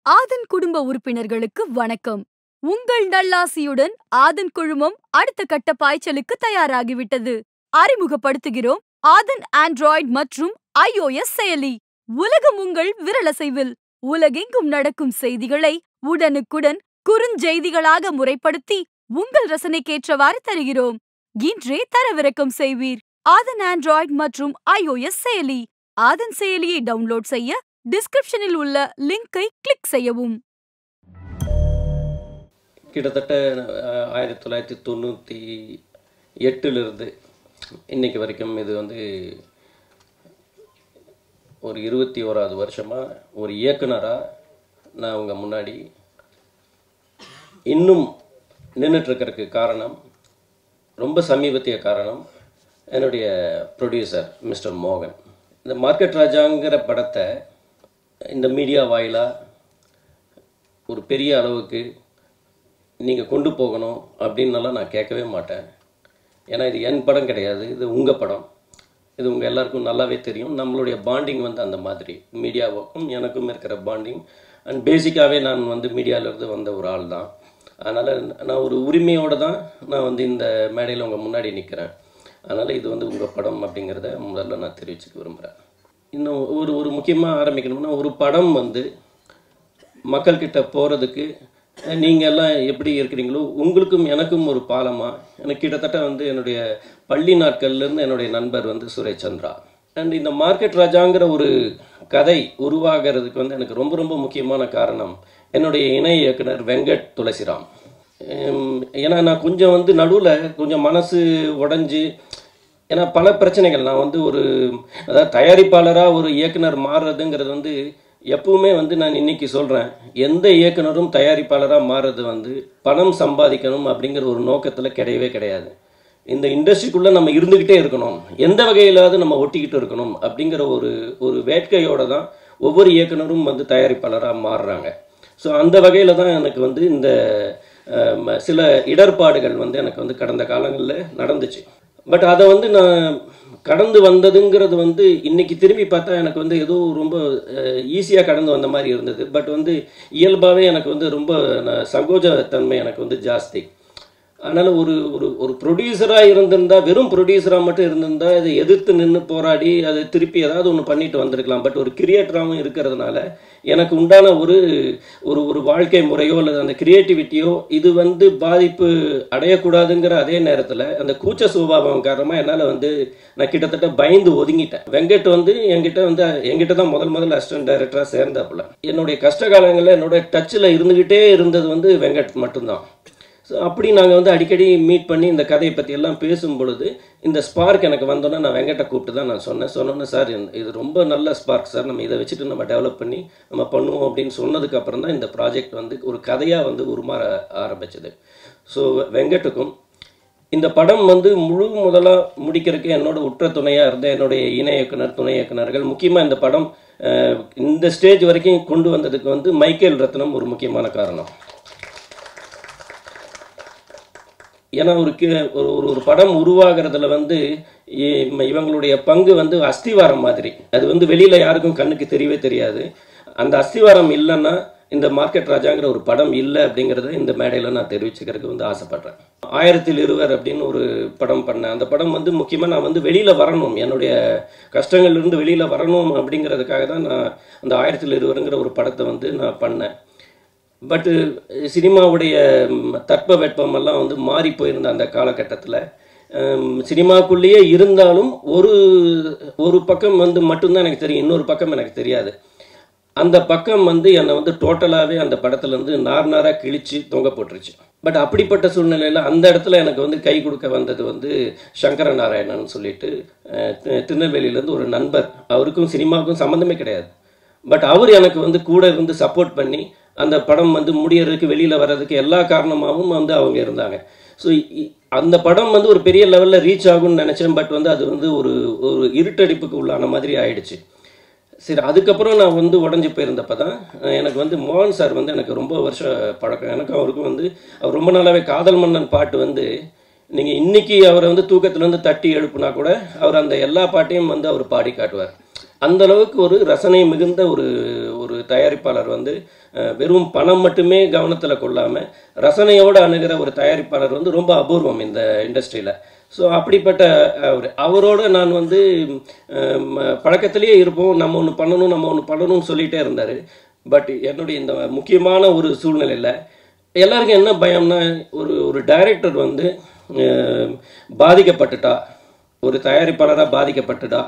ஆதன் குடும்ப உறுப்பினர்களுக்கு வணக்கம் உங்கள் நல்லாசியுடன் ஆதன் குழுமம் அடுத்த கட்ட பாய்ச்சலுக்கு தயாராகிவிட்டது அறிமுகப்படுத்துகிறோம் ஆதன் ஆண்ட்ராய்டு மற்றும் iOS செயலி உலகம் உங்கள் விரலசைவில் உலகெங்கும் நடக்கும் செய்திகளை உடனுக்குடன் குறுஞ்செய்திகளாக முறைப்படுத்தி உங்கள் ரசனைக்கேற்றவாறு தருகிறோம் இன்றே தரவிறக்கம் செய்வீர் ஆதன் ஆண்ட்ராய்டு மற்றும் iOS செயலி ஆதன் செயலியை டவுன்லோட் செய்ய டிஸ்கிரிப்ஷனில் உள்ள லிங்கை கிளிக் செய்யவும் கிட்டத்தட்ட அஹ், ஆயிரத்தி தொள்ளாயிரத்தி தொண்ணூற்றி எட்டுலேருந்து இன்னைக்கு வரைக்கும் இது வந்து ஒரு இருபத்தி ஓராவது வருஷமாக ஒரு இயக்குனராக நான் உங்கள் முன்னாடி இன்னும் நின்றுட்டுருக்கிறதுக்கு காரணம் ரொம்ப சமீபத்திய காரணம் என்னுடைய ப்ரொடியூசர் மிஸ்டர் மோகன் இந்த மார்க்கெட் ராஜாங்கிற படத்தை இந்த மீடியா வாயிலாக ஒரு பெரிய அளவுக்கு நீங்கள் கொண்டு போகணும் அப்படின்னலாம் நான் கேட்கவே மாட்டேன் ஏன்னா இது என் படம் கிடையாது இது உங்கள் படம் இது உங்கள் எல்லாருக்கும் நல்லாவே தெரியும் நம்மளுடைய பாண்டிங் வந்து அந்த மாதிரி மீடியாவுக்கும் எனக்கும் இருக்கிற பாண்டிங் அண்ட் பேசிக்காகவே நான் வந்து மீடியாவிலேருந்து வந்த ஒரு ஆள் தான் அதனால் நான் ஒரு உரிமையோடு தான் நான் வந்து இந்த மேடையில் உங்கள் முன்னாடி நிற்கிறேன் அதனால் இது வந்து உங்கள் படம் அப்படிங்கிறத முதல்ல நான் தெரிவிச்சுக்க விரும்புகிறேன் இன்னும் ஒரு ஒரு முக்கியமாக ஆரம்பிக்கணும்னா ஒரு படம் வந்து மக்கள்கிட்ட போகிறதுக்கு நீங்கள் எல்லாம் எப்படி இருக்கிறீங்களோ உங்களுக்கும் எனக்கும் ஒரு பாலமாக எனக்கு கிட்டத்தட்ட வந்து என்னுடைய பள்ளி நாட்கள்லேருந்து என்னுடைய நண்பர் வந்து சுரேஷ் சந்திரா அண்ட் இந்த மார்க்கெட் ராஜாங்கிற ஒரு கதை உருவாகிறதுக்கு வந்து எனக்கு ரொம்ப ரொம்ப முக்கியமான காரணம் என்னுடைய இணை இயக்குனர் வெங்கட் துளசிராம் உம், ஏன்னா நான் கொஞ்சம் வந்து நடுவில் கொஞ்சம் மனசு உடைஞ்சு ஏன்னா பல பிரச்சனைகள் நான் வந்து ஒரு அதாவது தயாரிப்பாளராக ஒரு இயக்குனர் மாறுறதுங்கிறது வந்து எப்பவுமே வந்து நான் இன்னைக்கு சொல்கிறேன் எந்த இயக்குனரும் தயாரிப்பாளராக மாறுறது வந்து பணம் சம்பாதிக்கணும் அப்படிங்கிற ஒரு நோக்கத்தில் கிடையவே கிடையாது இந்த இண்டஸ்ட்ரிக்குள்ளே நம்ம இருந்துக்கிட்டே இருக்கணும் எந்த வகையிலாவது நம்ம ஒட்டிக்கிட்டு இருக்கணும் அப்படிங்கிற ஒரு ஒரு வேட்கையோட தான் ஒவ்வொரு இயக்குனரும் வந்து தயாரிப்பாளராக மாறுறாங்க ஸோ அந்த வகையில் தான் எனக்கு வந்து இந்த அஹ், ம- சில இடர்பாடுகள் வந்து எனக்கு வந்து கடந்த காலங்களில் நடந்துச்சு பட் அதை வந்து நான் கடந்து வந்ததுங்கிறது வந்து இன்னைக்கு திரும்பி பார்த்தா எனக்கு வந்து ஏதோ ரொம்ப ஈஸியாக கடந்து வந்த மாதிரி இருந்தது பட் வந்து இயல்பாகவே எனக்கு வந்து ரொம்ப நான் சங்கோஜத்தன்மை எனக்கு வந்து ஜாஸ்தி அதனால் ஒரு ஒரு ஒரு ப்ரொடியூசராக இருந்திருந்தா வெறும் ப்ரொடியூசராக மட்டும் இருந்திருந்தா இதை எதிர்த்து நின்று போராடி அதை திருப்பி ஏதாவது ஒன்று பண்ணிட்டு வந்திருக்கலாம் பட் ஒரு கிரியேட்டராகவும் இருக்கிறதுனால எனக்கு உண்டான ஒரு ஒரு ஒரு வாழ்க்கை முறையோ அல்லது அந்த கிரியேட்டிவிட்டியோ இது வந்து பாதிப்பு அடையக்கூடாதுங்கிற அதே நேரத்தில் அந்த கூச்ச சுபாவம் காரணமாக என்னால் வந்து நான் கிட்டத்தட்ட பயந்து ஒதுங்கிட்டேன் வெங்கட் வந்து என்கிட்ட வந்து என்கிட்ட தான் முதல் முதல்ல அசிஸ்டன்ட் டைரக்டராக சேர்ந்தாப்புல என்னுடைய கஷ்ட காலங்களில் என்னோட டச்சில் இருந்துக்கிட்டே இருந்தது வந்து வெங்கட் மட்டும்தான் ஸோ அப்படி நாங்கள் வந்து அடிக்கடி மீட் பண்ணி இந்த கதையை பற்றி எல்லாம் பேசும் பொழுது இந்த ஸ்பார்க் எனக்கு வந்தோன்னே நான் வெங்கட்டை கூப்பிட்டு தான் நான் சொன்னேன் சொன்னோன்னே சார் இந்த- இது ரொம்ப நல்ல ஸ்பார்க் சார் நம்ம இதை வச்சுட்டு நம்ம டெவலப் பண்ணி நம்ம பண்ணுவோம் அப்படின்னு சொன்னதுக்கு அப்புறம் தான் இந்த ப்ராஜெக்ட் வந்து ஒரு கதையாக வந்து உருமாற ஆரம்பிச்சது ஸோ வெங்கட்டுக்கும் இந்த படம் வந்து முழு முதலாக முடிக்கிறதுக்கு என்னோட உற்ற துணையாக இருந்த என்னுடைய இணை இயக்குனர் துணை இயக்குனர்கள் முக்கியமாக இந்த படம் அஹ், இந்த ஸ்டேஜ் வரைக்கும் கொண்டு வந்ததுக்கு வந்து மைக்கேல் ரத்னம் ஒரு முக்கியமான காரணம் ஏன்னா ஒரு கி- ஒரு ஒரு ஒரு படம் உருவாகிறதுல வந்து இ- இவங்களுடைய பங்கு வந்து அஸ்திவாரம் மாதிரி அது வந்து வெளியில யாருக்கும் கண்ணுக்கு தெரியவே தெரியாது அந்த அஸ்திவாரம் இல்லைன்னா இந்த மார்க்கெட் ராஜாங்கிற ஒரு படம் இல்லை அப்படிங்கிறத இந்த மேடையில் நான் தெரிவிச்சுக்கிறதுக்கு வந்து ஆசைப்படுறேன் ஆயிரத்தில் இருவர் அப்படின்னு ஒரு படம் பண்ணேன் அந்த படம் வந்து முக்கியமாக நான் வந்து வெளியில் வரணும் என்னுடைய கஷ்டங்கள்லேருந்து வெளியில் வரணும் அப்படிங்கிறதுக்காக தான் நான் அந்த ஆயிரத்தில் இருவருங்கிற ஒரு படத்தை வந்து நான் பண்ணேன் பட்டு சினிமாவுடைய ம், தட்ப வெப்பமெல்லாம் வந்து மாறி போயிருந்த அந்த காலகட்டத்தில் சினிமாக்குள்ளேயே இருந்தாலும் ஒரு ஒரு பக்கம் வந்து மட்டும்தான் எனக்கு தெரியும் இன்னொரு பக்கம் எனக்கு தெரியாது அந்த பக்கம் வந்து என்னை வந்து டோட்டலாகவே அந்த படத்துலேருந்து நார் நாராக கிழிச்சு தொங்க போட்டுருச்சு பட் அப்படிப்பட்ட சூழ்நிலையில் அந்த இடத்துல எனக்கு வந்து கை கொடுக்க வந்தது வந்து சங்கர நாராயணன் சொல்லிட்டு அஹ், தி- திருநெல்வேலியிலேருந்து ஒரு நண்பர் அவருக்கும் சினிமாவுக்கும் சம்மந்தமே கிடையாது பட் அவர் எனக்கு வந்து கூட இருந்து சப்போர்ட் பண்ணி அந்த படம் வந்து முடியறதுக்கு வெளியில் வர்றதுக்கு எல்லா காரணமாகவும் வந்து அவங்க இருந்தாங்க ஸோ அந்த படம் வந்து ஒரு பெரிய லெவலில் ரீச் ஆகும்னு நினச்சேன் பட் வந்து அது வந்து ஒரு ஒரு இருட்டடிப்புக்கு உள்ளான மாதிரி ஆயிடுச்சு சரி அதுக்கப்புறம் நான் வந்து உடஞ்சி போயிருந்தப்ப தான் அஹ், எனக்கு வந்து மோகன் சார் வந்து எனக்கு ரொம்ப வருஷம் பழக்கம் எனக்கும் அவருக்கும் வந்து அவர் ரொம்ப நாளாவே காதல் மன்னன் பாட்டு வந்து நீங்கள் இன்னைக்கு அவரை வந்து தூக்கத்துலேருந்து தட்டி எழுப்புனா கூட அவர் அந்த எல்லா பாட்டையும் வந்து அவர் பாடி காட்டுவார் அந்த அளவுக்கு ஒரு ரசனை மிகுந்த ஒரு ஒரு தயாரிப்பாளர் வந்து அஹ், வெறும் பணம் மட்டுமே கவனத்தில் கொள்ளாமல் ரசனையோடு அணுகிற ஒரு தயாரிப்பாளர் வந்து ரொம்ப அபூர்வம் இந்த இண்டஸ்ட்ரியில் ஸோ அப்படிப்பட்ட அவர் அவரோட நான் வந்து பழக்கத்திலேயே இருப்போம் நம்ம ஒன்று பண்ணணும் நம்ம ஒன்று பண்ணணும்னு சொல்லிகிட்டே இருந்தார் பட் என்னுடைய இந்த முக்கியமான ஒரு சூழ்நிலையில் எல்லாருக்கும் என்ன பயம்னா ஒரு ஒரு டைரக்டர் வந்து அஹ், பாதிக்கப்பட்டுட்டா ஒரு தயாரிப்பாளராக பாதிக்கப்பட்டுட்டா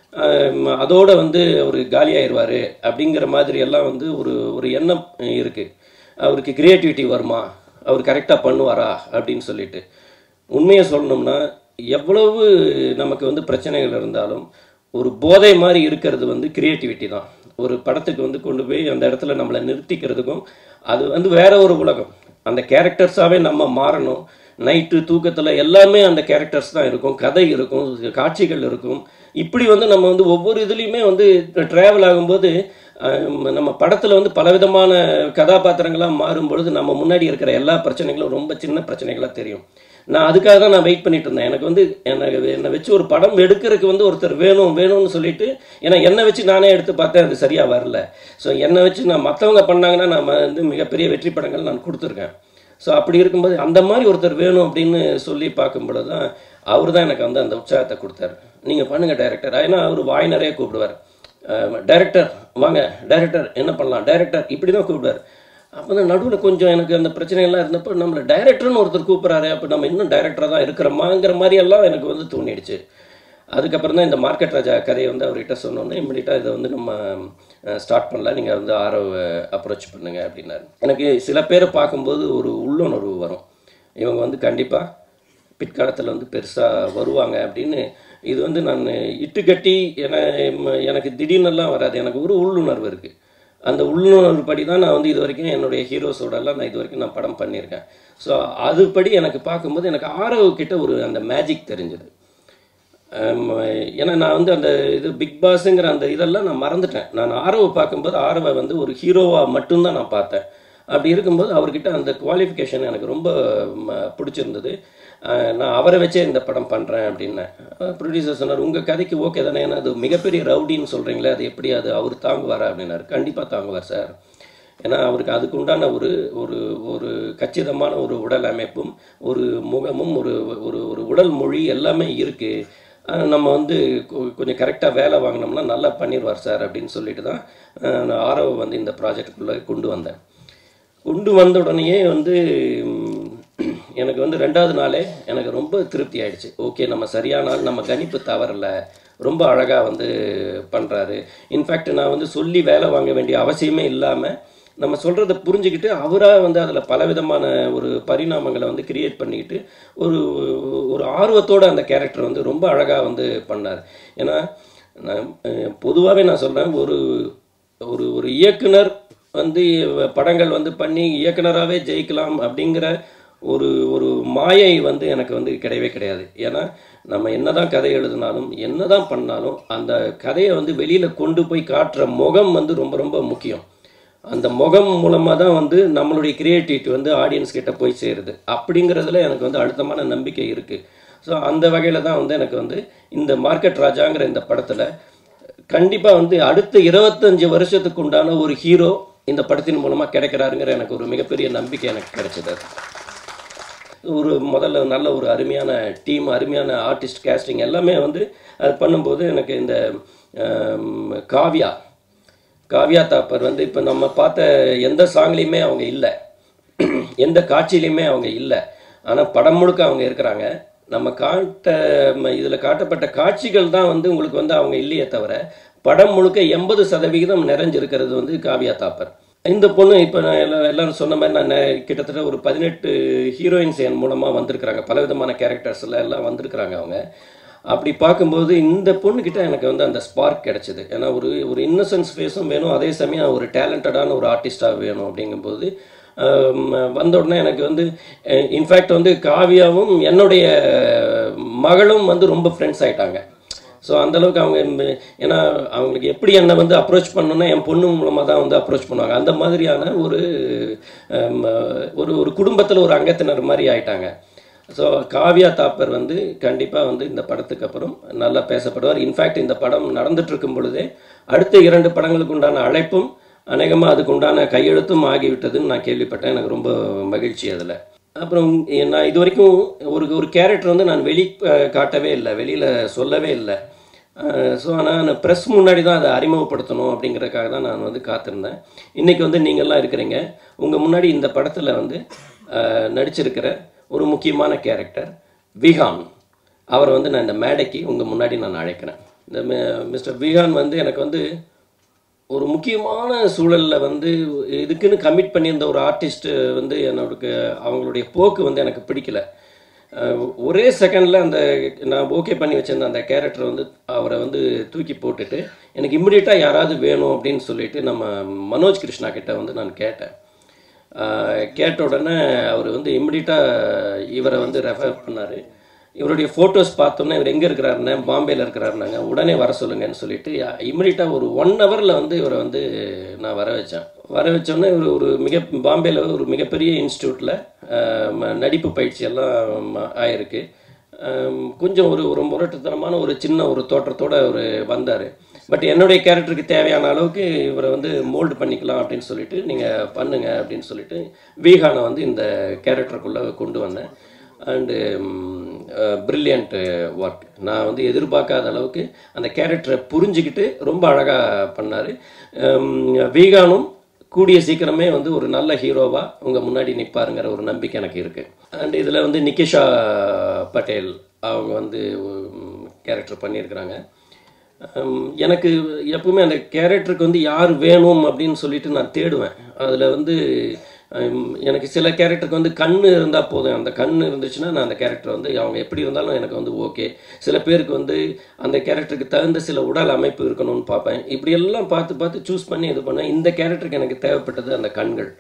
அஹ், அதோட வந்து அவர் காலியாயிருவார் அப்படிங்கிற மாதிரி எல்லாம் வந்து ஒரு ஒரு எண்ணம் இருக்குது அவருக்கு கிரியேட்டிவிட்டி வருமா அவர் கரெக்டாக பண்ணுவாரா அப்படின்னு சொல்லிட்டு உண்மையை சொல்லணும்னா எவ்வளவு நமக்கு வந்து பிரச்சனைகள் இருந்தாலும் ஒரு போதை மாதிரி இருக்கிறது வந்து கிரியேட்டிவிட்டி தான் ஒரு படத்துக்கு வந்து கொண்டு போய் அந்த இடத்துல நம்மளை நிறுத்திக்கிறதுக்கும் அது வந்து வேற ஒரு உலகம் அந்த கேரக்டர்ஸாகவே நம்ம மாறணும் நைட்டு தூக்கத்தில் எல்லாமே அந்த கேரக்டர்ஸ் தான் இருக்கும் கதை இருக்கும் காட்சிகள் இருக்கும் இப்படி வந்து நம்ம வந்து ஒவ்வொரு இதுலேயுமே வந்து ட்ராவல் ஆகும்போது அஹ், நம்ம படத்தில் வந்து பலவிதமான கதாபாத்திரங்களாக மாறும் பொழுது நம்ம முன்னாடி இருக்கிற எல்லா பிரச்சனைகளும் ரொம்ப சின்ன பிரச்சனைகளாக தெரியும் நான் அதுக்காக தான் நான் வெயிட் பண்ணிட்டு இருந்தேன் எனக்கு வந்து எனக்கு என்னை வச்சு ஒரு படம் எடுக்கிறதுக்கு வந்து ஒருத்தர் வேணும் வேணும்னு சொல்லிட்டு ஏன்னா என்னை வச்சு நானே எடுத்து பார்த்தேன் அது சரியாக வரல ஸோ என்னை வச்சு நான் மற்றவங்க பண்ணாங்கன்னா நான் வந்து மிகப்பெரிய வெற்றி படங்கள் நான் கொடுத்துருக்கேன் ஸோ அப்படி இருக்கும்போது அந்த மாதிரி ஒருத்தர் வேணும் அப்படின்னு சொல்லி பார்க்கும் பொழுது தான் அவர் தான் எனக்கு வந்து அந்த உற்சாகத்தை கொடுத்தாரு நீங்கள் பண்ணுங்கள் டைரக்டர் ஏன்னா அவர் வாய் நிறைய கூப்பிடுவார் டைரக்டர் வாங்க டைரக்டர் என்ன பண்ணலாம் டைரக்டர் இப்படி தான் கூப்பிடுவார் அப்போ தான் நடுவில் கொஞ்சம் எனக்கு அந்த பிரச்சனைகள்லாம் இருந்தப்போ நம்மளை டைரக்டர்னு ஒருத்தர் கூப்பிட்றாரு அப்போ நம்ம இன்னும் டைரக்டராக தான் இருக்கிறோமாங்கிற மாதிரி எல்லாம் எனக்கு வந்து தோணிடுச்சு அதுக்கப்புறம் தான் இந்த மார்க்கெட் ராஜா கதையை வந்து அவர்கிட்ட சொன்னோன்னே இம்மிடியட்டாக இதை வந்து நம்ம ஸ்டார்ட் பண்ணலாம் நீங்கள் வந்து ஆரோவை அப்ரோச் பண்ணுங்க அப்படின்னாரு எனக்கு சில பேரை பார்க்கும்போது ஒரு உள்ளுணர்வு வரும் இவங்க வந்து கண்டிப்பாக பிற்காலத்தில் வந்து பெருசாக வருவாங்க அப்படின்னு இது வந்து நான் இட்டுக்கட்டி என எனக்கு திடீர்னுலாம் வராது எனக்கு ஒரு உள்ளுணர்வு இருக்குது அந்த உள்ளுணர்வு படி தான் நான் வந்து இது வரைக்கும் என்னுடைய ஹீரோஸோடலாம் நான் இது வரைக்கும் நான் படம் பண்ணியிருக்கேன் ஸோ அதுபடி எனக்கு பார்க்கும்போது எனக்கு ஆரவு கிட்ட ஒரு அந்த மேஜிக் தெரிஞ்சது ஆம், ஏன்னா நான் வந்து அந்த இது பிக் பாஸுங்கிற அந்த இதெல்லாம் நான் மறந்துட்டேன் நான் ஆரவை பார்க்கும்போது ஆரவை வந்து ஒரு ஹீரோவாக மட்டும்தான் நான் பார்த்தேன் அப்படி இருக்கும்போது அவர்கிட்ட அந்த குவாலிஃபிகேஷன் எனக்கு ரொம்ப ம, பிடிச்சிருந்தது அஹ், நான் அவரை வச்சே இந்த படம் பண்ணுறேன் அப்படின்னேன் ப்ரொடியூசர் சொன்னார் உங்கள் கதைக்கு ஓகே தானே ஏன்னா அது மிகப்பெரிய ரவுடின்னு சொல்கிறீங்களே அது எப்படி அது அவர் தாங்குவாரா அப்படின்னாரு கண்டிப்பாக தாங்குவார் சார் ஏன்னா அவருக்கு அதுக்கு உண்டான ஒரு ஒரு ஒரு கச்சிதமான ஒரு உடல் அமைப்பும் ஒரு முகமும் ஒரு ஒரு ஒரு உடல் மொழி எல்லாமே இருக்குது நம்ம வந்து கொ- கொஞ்சம் கரெக்டாக வேலை வாங்கினோம்னா நல்லா பண்ணிடுவார் சார் அப்படின்னு சொல்லிட்டு தான் அஹ், நான் ஆரவ வந்து இந்த ப்ராஜெக்டுக்குள்ளே கொண்டு வந்தேன் கொண்டு வந்த உடனேயே வந்து ம், எனக்கு வந்து ரெண்டாவது நாளே எனக்கு ரொம்ப திருப்தி ஆயிடுச்சு ஓகே நம்ம சரியான ஆள் நம்ம கணிப்பு தவறல ரொம்ப அழகாக வந்து பண்ணுறாரு இன்ஃபேக்ட் நான் வந்து சொல்லி வேலை வாங்க வேண்டிய அவசியமே இல்லாமல் நம்ம சொல்கிறத புரிஞ்சுக்கிட்டு அவராக வந்து அதில் பலவிதமான ஒரு பரிணாமங்களை வந்து கிரியேட் பண்ணிக்கிட்டு ஒரு ஒரு ஆர்வத்தோட அந்த கேரக்டர் வந்து ரொம்ப அழகாக வந்து பண்ணார் ஏன்னா நான் பொதுவாகவே நான் சொல்கிறேன் ஒரு ஒரு ஒரு இயக்குனர் வந்து படங்கள் வந்து பண்ணி இயக்குனராகவே ஜெயிக்கலாம் அப்படிங்கிற ஒரு ஒரு மாயை வந்து எனக்கு வந்து கிடையவே கிடையாது ஏன்னா நம்ம என்னதான் கதை எழுதினாலும் என்னதான் பண்ணாலும் அந்த கதையை வந்து வெளியில் கொண்டு போய் காட்டுற முகம் வந்து ரொம்ப ரொம்ப முக்கியம் அந்த முகம் மூலமாக தான் வந்து நம்மளுடைய கிரியேட்டிவிட்டி வந்து ஆடியன்ஸ் கிட்ட போய் சேருது அப்படிங்கிறதுல எனக்கு வந்து அழுத்தமான நம்பிக்கை இருக்குது ஸோ அந்த வகையில் தான் வந்து எனக்கு வந்து இந்த மார்க்கெட் ராஜாங்கிற இந்த படத்தில் கண்டிப்பாக வந்து அடுத்த இருபத்தஞ்சு வருஷத்துக்கு உண்டான ஒரு ஹீரோ இந்த படத்தின் மூலமாக கிடைக்கிறாருங்கிற எனக்கு ஒரு மிகப்பெரிய நம்பிக்கை எனக்கு கிடைச்சது அது. ஒரு முதல்ல நல்ல ஒரு அருமையான டீம் அருமையான ஆர்டிஸ்ட் கேஸ்டிங் எல்லாமே வந்து அது பண்ணும்போது எனக்கு இந்த ஆம், காவ்யா காவ்யா தாப்பர் வந்து இப்போ நம்ம பார்த்த எந்த சாங்லேயுமே அவங்க இல்லை எந்த காட்சியிலையுமே அவங்க இல்லை ஆனால் படம் முழுக்க அவங்க இருக்கிறாங்க நம்ம காட்ட இதில் காட்டப்பட்ட காட்சிகள் தான் வந்து உங்களுக்கு வந்து அவங்க இல்லையே தவிர படம் முழுக்க எண்பது சதவிகிதம் நிறைஞ்சிருக்கிறது வந்து காவ்யா தாப்பர் இந்த பொண்ணு இப்போ நான் எல்லா எல்லாரும் சொன்ன மாதிரி நான் நெ- கிட்டத்தட்ட ஒரு பதினெட்டு ஹீரோயின்ஸ் என் மூலமாக வந்திருக்கிறாங்க பலவிதமான கேரக்டர்ஸில் எல்லாம் வந்திருக்கிறாங்க அவங்க அப்படி பார்க்கும்போது இந்த பொண்ணுக்கிட்ட எனக்கு வந்து அந்த ஸ்பார்க் கிடைச்சிது ஏன்னா ஒரு ஒரு இன்னசென்ஸ் ஃபேஸும் வேணும் அதே சமயம் ஒரு டேலண்டடான ஒரு ஆர்டிஸ்டாக வேணும் அப்படிங்கும்போது ஆம், வந்த உடனே எனக்கு வந்து இன்ஃபேக்ட் வந்து காவியாவும் என்னுடைய மகளும் வந்து ரொம்ப ஃப்ரெண்ட்ஸ் ஆயிட்டாங்க ஸோ அந்தளவுக்கு அவங்க இந்த- ஏன்னா அவங்களுக்கு எப்படி என்னை வந்து அப்ரோச் பண்ணணும்னா என் பொண்ணு மூலமாக தான் வந்து அப்ரோச் பண்ணுவாங்க அந்த மாதிரியான ஒரு ஆம், ஒரு ஒரு குடும்பத்தில் ஒரு அங்கத்தினர் மாதிரி ஆயிட்டாங்க ஸோ காவ்யா தாப்பர் வந்து கண்டிப்பாக வந்து இந்த படத்துக்கு அப்புறம் நல்லா பேசப்படுவார் இன்ஃபேக்ட் இந்த படம் நடந்துட்டு இருக்கும் பொழுதே அடுத்த இரண்டு படங்களுக்கு உண்டான அழைப்பும் அநேகமாக அதுக்கு உண்டான கையெழுத்தும் ஆகிவிட்டதுன்னு நான் கேள்விப்பட்டேன் எனக்கு ரொம்ப மகிழ்ச்சி அதில் அப்புறம் நான் இது வரைக்கும் ஒரு ஒரு கேரக்டர் வந்து நான் வெளி அஹ், காட்டவே இல்லை வெளியில் சொல்லவே இல்லை ஸோ ஆனால் ப்ரெஸ் முன்னாடி தான் அதை அறிமுகப்படுத்தணும் அப்படிங்கிறதுக்காக தான் நான் வந்து காத்திருந்தேன் இன்றைக்கி வந்து நீங்கள்லாம் இருக்கிறீங்க உங்கள் முன்னாடி இந்த படத்தில் வந்து அஹ், நடிச்சிருக்கிற ஒரு முக்கியமான கேரக்டர் விஹான் அவரை வந்து நான் இந்த மேடைக்கு உங்கள் முன்னாடி நான் அழைக்கிறேன் இந்த மிஸ்டர் விஹான் வந்து எனக்கு வந்து ஒரு முக்கியமான சூழலில் வந்து இதுக்குன்னு கமிட் பண்ணியிருந்த ஒரு ஆர்டிஸ்ட் வந்து என்னோட அவங்களுடைய போக்கு வந்து எனக்கு பிடிக்கல அஹ் ஒரே செகண்டில் அந்த நான் ஓகே பண்ணி வச்சிருந்த அந்த கேரக்டர் வந்து அவரை வந்து தூக்கி போட்டுட்டு எனக்கு இம்மிடியட்டாக யாராவது வேணும் அப்படின்னு சொல்லிட்டு நம்ம மனோஜ் கிருஷ்ணா கிட்ட வந்து நான் கேட்டேன் அஹ் கேட்ட உடனே அவர் வந்து இம்மிடியட்டாக இவரை வந்து ரெஃபர் பண்ணார் இவருடைய ஃபோட்டோஸ் பார்த்தோன்னே இவர் எங்கே இருக்கிறாருன்னு பாம்பேயில் இருக்கிறாருனாங்க உடனே வர சொல்லுங்கன்னு சொல்லிட்டு இம்மிடியட்டாக ஒரு ஒன் ஹவரில் வந்து இவரை வந்து நான் வர வச்சேன் வர வச்சோன்னே இவர் ஒரு மிக பாம்பேயில் ஒரு மிகப்பெரிய இன்ஸ்டியூட்டில் நடிப்பு பயிற்சி எல்லாம் ஆயிருக்கு அஹ் கொஞ்சம் ஒரு ஒரு முரட்டுத்தனமான ஒரு சின்ன ஒரு தோற்றத்தோட அவர் வந்தார் பட் என்னுடைய கேரக்டருக்கு தேவையான அளவுக்கு இவரை வந்து மோல்டு பண்ணிக்கலாம் அப்படின்னு சொல்லிட்டு நீங்கள் பண்ணுங்க அப்படின்னு சொல்லிட்டு வீகானை வந்து இந்த கேரக்டருக்குள்ளே கொண்டு வந்தேன் அண்டு ப்ரில்லியண்ட் ஒர்க் நான் வந்து எதிர்பார்க்காத அளவுக்கு அந்த கேரக்டரை புரிஞ்சுக்கிட்டு ரொம்ப அழகாக பண்ணார் வீகானும் கூடிய சீக்கிரமே வந்து ஒரு நல்ல ஹீரோவாக உங்கள் முன்னாடி நிற்பாருங்கிற ஒரு நம்பிக்கை எனக்கு இருக்குது அண்ட் இதில் வந்து நிகிஷா பட்டேல் அவங்க வந்து கேரக்டர் பண்ணியிருக்கிறாங்க ஹம், எனக்கு எப்பவுமே அந்த கேரக்டருக்கு வந்து யார் வேணும் அப்படின்னு சொல்லிட்டு நான் தேடுவேன் அதில் வந்து ஹம், எனக்கு சில கேரக்டருக்கு வந்து கண் இருந்தால் போதும் அந்த கண் இருந்துச்சுன்னா நான் அந்த கேரக்டர் வந்து அவங்க எப்படி இருந்தாலும் எனக்கு வந்து ஓகே சில பேருக்கு வந்து அந்த கேரக்டருக்கு தகுந்த சில உடல் அமைப்பு இருக்கணும்னு பார்ப்பேன் இப்படியெல்லாம் பார்த்து பார்த்து சூஸ் பண்ணி இது பண்ணேன் இந்த கேரக்டருக்கு எனக்கு தேவைப்பட்டது அந்த கண்கள்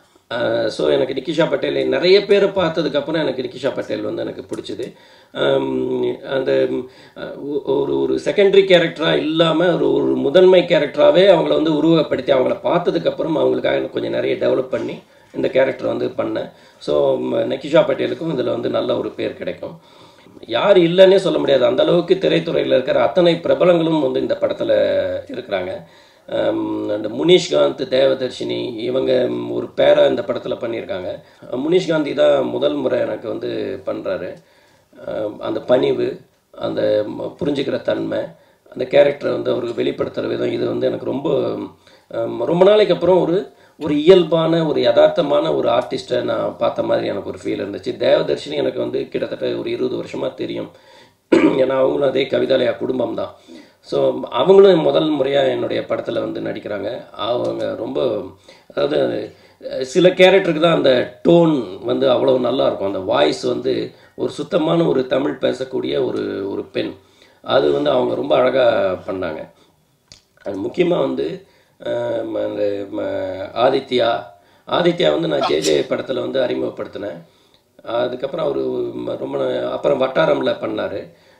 ஸோ எனக்கு நிக்கிஷா பட்டேல் நிறைய பேரை பார்த்ததுக்கப்புறம் எனக்கு நிக்கிஷா பட்டேல் வந்து எனக்கு பிடிச்சது ஆம், அந்த ம், அஹ், ஒ- ஒரு ஒரு செகண்டரி கேரக்டராக இல்லாமல் ஒரு ஒரு முதன்மை கேரக்டராகவே அவங்கள வந்து உருவகப்படுத்தி அவங்கள பார்த்ததுக்கப்புறம் அவங்களுக்காக எனக்கு கொஞ்சம் நிறைய டெவலப் பண்ணி இந்த கேரக்டர் வந்து பண்ணேன் ஸோ நக்கிஷா பட்டேலுக்கும் இதில் வந்து நல்ல ஒரு பேர் கிடைக்கும் யார் இல்லைன்னே சொல்ல முடியாது அந்த அளவுக்கு திரைத்துறையில் இருக்கிற அத்தனை பிரபலங்களும் வந்து இந்த படத்தில் இருக்கிறாங்க அந்த முனிஷ்காந்த் தேவதர்ஷினி இவங்க ம், ஒரு பேரை இந்த படத்தில் பண்ணியிருக்காங்க முனிஷ்காந்தி தான் முதல் முறை எனக்கு வந்து பண்ணுறாரு அந்த பணிவு அந்த ம- புரிஞ்சுக்கிற தன்மை அந்த கேரக்டரை வந்து அவருக்கு வெளிப்படுத்துகிற விதம் இது வந்து எனக்கு ரொம்ப ம், ரொம்ப நாளைக்கு அப்புறம் ஒரு ஒரு இயல்பான ஒரு யதார்த்தமான ஒரு ஆர்டிஸ்ட்டை நான் பார்த்த மாதிரி எனக்கு ஒரு ஃபீல் இருந்துச்சு தேவதர்ஷினி எனக்கு வந்து கிட்டத்தட்ட ஒரு இருபது வருஷமாக தெரியும் ஏன்னா அவங்களும் அதே கவிதாலயா குடும்பம் தான் ஸோ அவங்களும் முதல் முறையாக என்னுடைய படத்தில் வந்து நடிக்கிறாங்க அவங்க ரொம்ப அதாவது அஹ், சில கேரக்டருக்கு தான் அந்த டோன் வந்து அவ்வளோ நல்லா இருக்கும் அந்த வாய்ஸ் வந்து ஒரு சுத்தமான ஒரு தமிழ் பேசக்கூடிய ஒரு ஒரு பெண் அது வந்து அவங்க ரொம்ப அழகாக பண்ணாங்க அது முக்கியமாக வந்து அஹ், ம- அந்த ம- ஆதித்யா ஆதித்யா வந்து நான் ஜேஜே படத்தில் வந்து அறிமுகப்படுத்தினேன் அதுக்கப்புறம் அவர் ரொம்ப நா- அப்புறம் வட்டாரம்ல பண்ணார்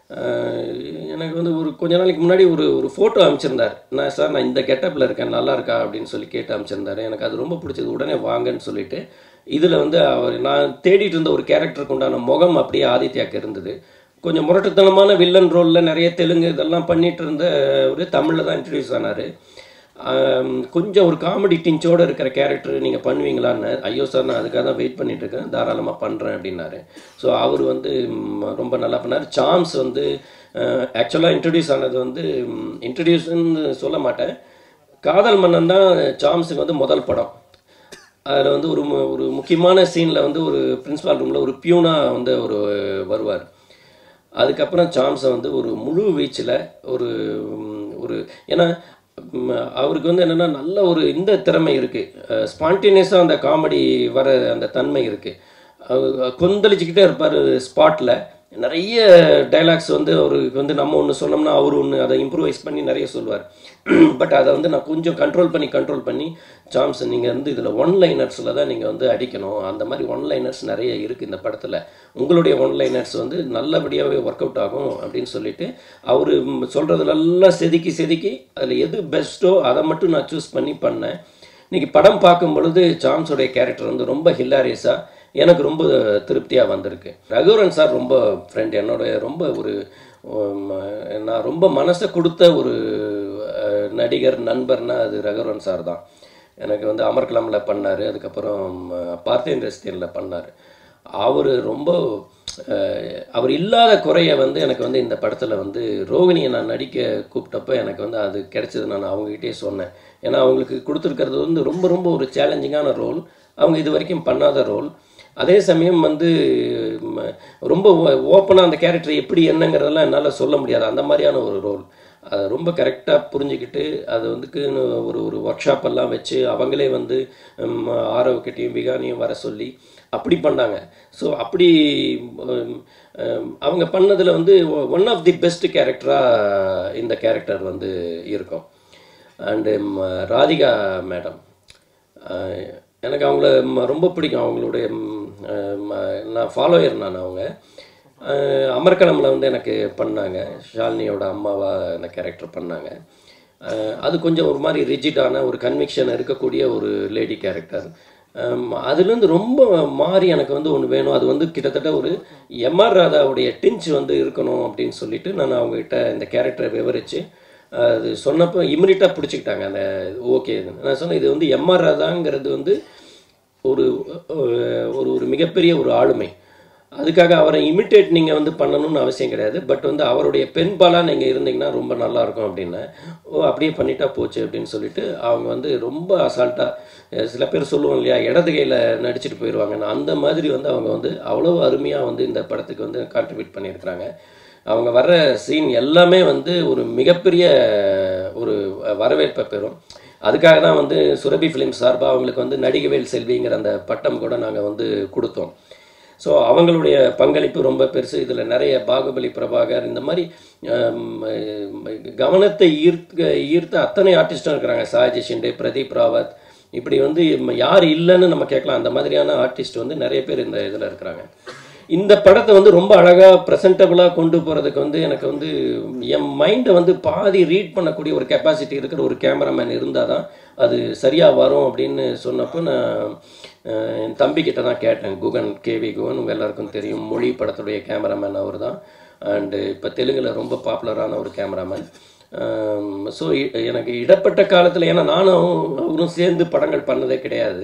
எனக்கு வந்து ஒரு கொஞ்ச நாளைக்கு முன்னாடி ஒரு ஒரு ஃபோட்டோ அனுப்பிச்சிருந்தார் நான் சார் நான் இந்த கெட்டப்பில் இருக்கேன் நல்லா இருக்கா அப்படின்னு சொல்லி கேட்டு அனுப்பிச்சிருந்தாரு எனக்கு அது ரொம்ப பிடிச்சது உடனே வாங்கன்னு சொல்லிட்டு இதில் வந்து அவர் நான் தேடிட்டு இருந்த ஒரு கேரக்டருக்கு உண்டான முகம் அப்படியே ஆதித்யாக்கு இருந்தது கொஞ்சம் முரட்டுத்தனமான வில்லன் ரோலில் நிறைய தெலுங்கு இதெல்லாம் பண்ணிட்டு இருந்த ஒரு தமிழில் தான் இன்ட்ரடியூஸ் ஆனார் ஆம், கொஞ்சம் ஒரு காமெடி டிஞ்சோடு இருக்கிற கேரக்டர் நீங்கள் பண்ணுவீங்களான்னு ஐயோ சார் நான் அதுக்காக தான் வெயிட் பண்ணிட்டு இருக்கேன் தாராளமாக பண்ணுறேன் அப்படின்னாரு ஸோ அவர் வந்து ம், ரொம்ப நல்லா பண்ணார் சாம்ஸ் வந்து ஆக்சுவலாக இன்ட்ரடியூஸ் ஆனது வந்து இன்ட்ரடியூஸ்ன்னு சொல்ல மாட்டேன் காதல் மன்னன் தான் சாம்ஸுக்கு வந்து முதல் படம் அதில் வந்து ஒரு மு- ஒரு முக்கியமான சீனில் வந்து ஒரு பிரின்சிபால் ரூமில் ஒரு பியூனாக வந்து ஒரு வருவார் அதுக்கப்புறம் சாம்ஸை வந்து ஒரு முழு வீச்சில் ஒரு ம், ஒரு ஏன்னா ம், அவருக்கு வந்து என்னென்னா நல்ல ஒரு இந்த திறமை இருக்குது ஸ்பான்டேனியஸாக அந்த காமெடி வர அந்த தன்மை இருக்குது கொந்தளிச்சுக்கிட்டே இருப்பார் ஸ்பாட்டில் நிறைய டைலாக்ஸ் வந்து அவருக்கு வந்து நம்ம ஒன்று சொன்னோம்னா அவர் ஒன்று அதை இம்ப்ரூவைஸ் பண்ணி நிறைய சொல்லுவார் பட் அதை வந்து நான் கொஞ்சம் கண்ட்ரோல் பண்ணி கண்ட்ரோல் பண்ணி சாம்ஸ் நீங்கள் வந்து இதில் ஒன் லைனர்ஸில் தான் நீங்கள் வந்து அடிக்கணும் அந்த மாதிரி ஒன் லைனர்ஸ் நிறைய இருக்குது இந்த படத்தில் உங்களுடைய ஒன் லைனர்ஸ் வந்து நல்லபடியாகவே ஒர்க் அவுட் ஆகும் அப்படின்னு சொல்லிட்டு அவர் சொல்கிறதுலெல்லாம் செதுக்கி செதுக்கி அதில் எது பெஸ்ட்டோ அதை மட்டும் நான் சூஸ் பண்ணி பண்ணேன் இன்னைக்கு படம் பார்க்கும் பொழுது சாம்ஸோடைய கேரக்டர் வந்து ரொம்ப ஹில்லாரியஸாக எனக்கு ரொம்ப திருப்தியாக வந்திருக்கு ரகுவரன் சார் ரொம்ப ஃப்ரெண்ட் என்னோட ரொம்ப ஒரு உம், நான் ரொம்ப மனசை கொடுத்த ஒரு அஹ், நடிகர் நண்பர்னா அது ரகுவரன் சார் தான் எனக்கு வந்து அமர்கலமில் பண்ணார் அதுக்கப்புறம் அஹ், பார்த்தேன் ரெஸ்டியனில் பண்ணார் அவர் ரொம்ப அஹ், அவர் இல்லாத குறைய வந்து எனக்கு வந்து இந்த படத்தில் வந்து ரோகிணியை நான் நடிக்க கூப்பிட்டப்ப எனக்கு வந்து அது கிடைச்சது நான் அவங்ககிட்டயே சொன்னேன் ஏன்னா அவங்களுக்கு கொடுத்துருக்கிறது வந்து ரொம்ப ரொம்ப ஒரு சேலஞ்சிங்கான ரோல் அவங்க இது வரைக்கும் பண்ணாத ரோல் அதே சமயம் வந்து ம, ரொம்ப ஓப்பனாக அந்த கேரக்டர் எப்படி என்னங்கிறதெல்லாம் என்னால் சொல்ல முடியாது அந்த மாதிரியான ஒரு ரோல் அதை ரொம்ப கரெக்டாக புரிஞ்சுக்கிட்டு அது வந்துக்கு ஒரு ஒரு ஒர்க் ஷாப் எல்லாம் வச்சு அவங்களே வந்து ம், ஆரவ்கிட்டையும் விகானியும் வர சொல்லி அப்படி பண்ணாங்க ஸோ அப்படி ம், ம், அவங்க பண்ணதில் வந்து ஒன் ஆஃப் தி பெஸ்ட் கேரக்டராக இந்த கேரக்டர் வந்து இருக்கும் அண்டு ராதிகா மேடம் எனக்கு அவங்கள ம- ரொம்ப பிடிக்கும் அவங்களுடைய ம், அஹ், ம- நான் ஃபாலோயர் நான் அவங்க அஹ், அமர்கலமில் வந்து எனக்கு பண்ணாங்க ஷாலினியோட அம்மாவா அந்த கேரக்டர் பண்ணாங்க அஹ், அது கொஞ்சம் ஒரு மாதிரி ரிஜிட்டான ஒரு கன்விக்ஷன் இருக்கக்கூடிய ஒரு லேடி கேரக்டர் அதுலேருந்து ரொம்ப மாறி எனக்கு வந்து ஒன்று வேணும் அது வந்து கிட்டத்தட்ட ஒரு எம்ஆர் ராதாவுடைய டிஞ்ச் வந்து இருக்கணும் அப்படின்னு சொல்லிட்டு நான் அவங்ககிட்ட இந்த கேரக்டரை விவரித்து அது சொன்னப்போ இம்மிடியட்டாக பிடிச்சிக்கிட்டாங்க அந்த ஓகே நான் சொன்னேன் இது வந்து எம்ஆர் ராதாங்கிறது வந்து ஒரு அஹ், ஒரு ஒரு மிகப்பெரிய ஒரு ஆளுமை அதுக்காக அவரை இமிட்டேட் நீங்கள் வந்து பண்ணணும்னு அவசியம் கிடையாது பட் வந்து அவருடைய பெண்பாலாக நீங்கள் இருந்தீங்கன்னா ரொம்ப நல்லா இருக்கும் அப்படின்னு ஓ அப்படியே பண்ணிட்டா போச்சு அப்படின்னு சொல்லிட்டு அவங்க வந்து ரொம்ப அசால்ட்டாக சில பேர் சொல்லுவோம் இல்லையா இடது கையில் நடிச்சிட்டு போயிடுவாங்கன்னு அந்த மாதிரி வந்து அவங்க வந்து அவ்வளோ அருமையாக வந்து இந்த படத்துக்கு வந்து கான்ட்ரிபியூட் பண்ணியிருக்கிறாங்க அவங்க வர்ற சீன் எல்லாமே வந்து ஒரு மிகப்பெரிய ஒரு வரவேற்பை பெறும் அதுக்காக தான் வந்து சுரபி ஃபிலிம் சார்பாக அவங்களுக்கு வந்து நடிகவேல் செல்விங்கிற அந்த பட்டம் கூட நாங்கள் வந்து கொடுத்தோம் ஸோ அவங்களுடைய பங்களிப்பு ரொம்ப பெருசு இதில் நிறைய பாகுபலி பிரபாகர் இந்த மாதிரி ஆம், கவனத்தை ஈர்க்க ஈர்த்த அத்தனை ஆர்டிஸ்டும் இருக்கிறாங்க சாஜி ஷிண்டே பிரதீப் ராவத் இப்படி வந்து ம- யார் இல்லைன்னு நம்ம கேட்கலாம் அந்த மாதிரியான ஆர்டிஸ்ட் வந்து நிறைய பேர் இந்த இதில் இருக்கிறாங்க இந்த படத்தை வந்து ரொம்ப அழகாக ப்ரெசன்டபுளாக கொண்டு போகிறதுக்கு வந்து எனக்கு வந்து என் மைண்டை வந்து பாதி ரீட் பண்ணக்கூடிய ஒரு கெப்பாசிட்டி இருக்கிற ஒரு கேமராமேன் இருந்தால் தான் அது சரியாக வரும் அப்படின்னு சொன்னப்போ நான் அஹ், என் தம்பிக்கிட்ட தான் கேட்டேன் குகன் கேவி குகன் உங்கள் எல்லாருக்கும் தெரியும் மொழி படத்துடைய கேமராமேன் அவர் தான் அண்டு இப்போ தெலுங்கில் ரொம்ப பாப்புலரான ஒரு கேமராமேன் ஸோ எனக்கு இடப்பட்ட காலத்தில் ஏன்னா நானும் அவரும் சேர்ந்து படங்கள் பண்ணதே கிடையாது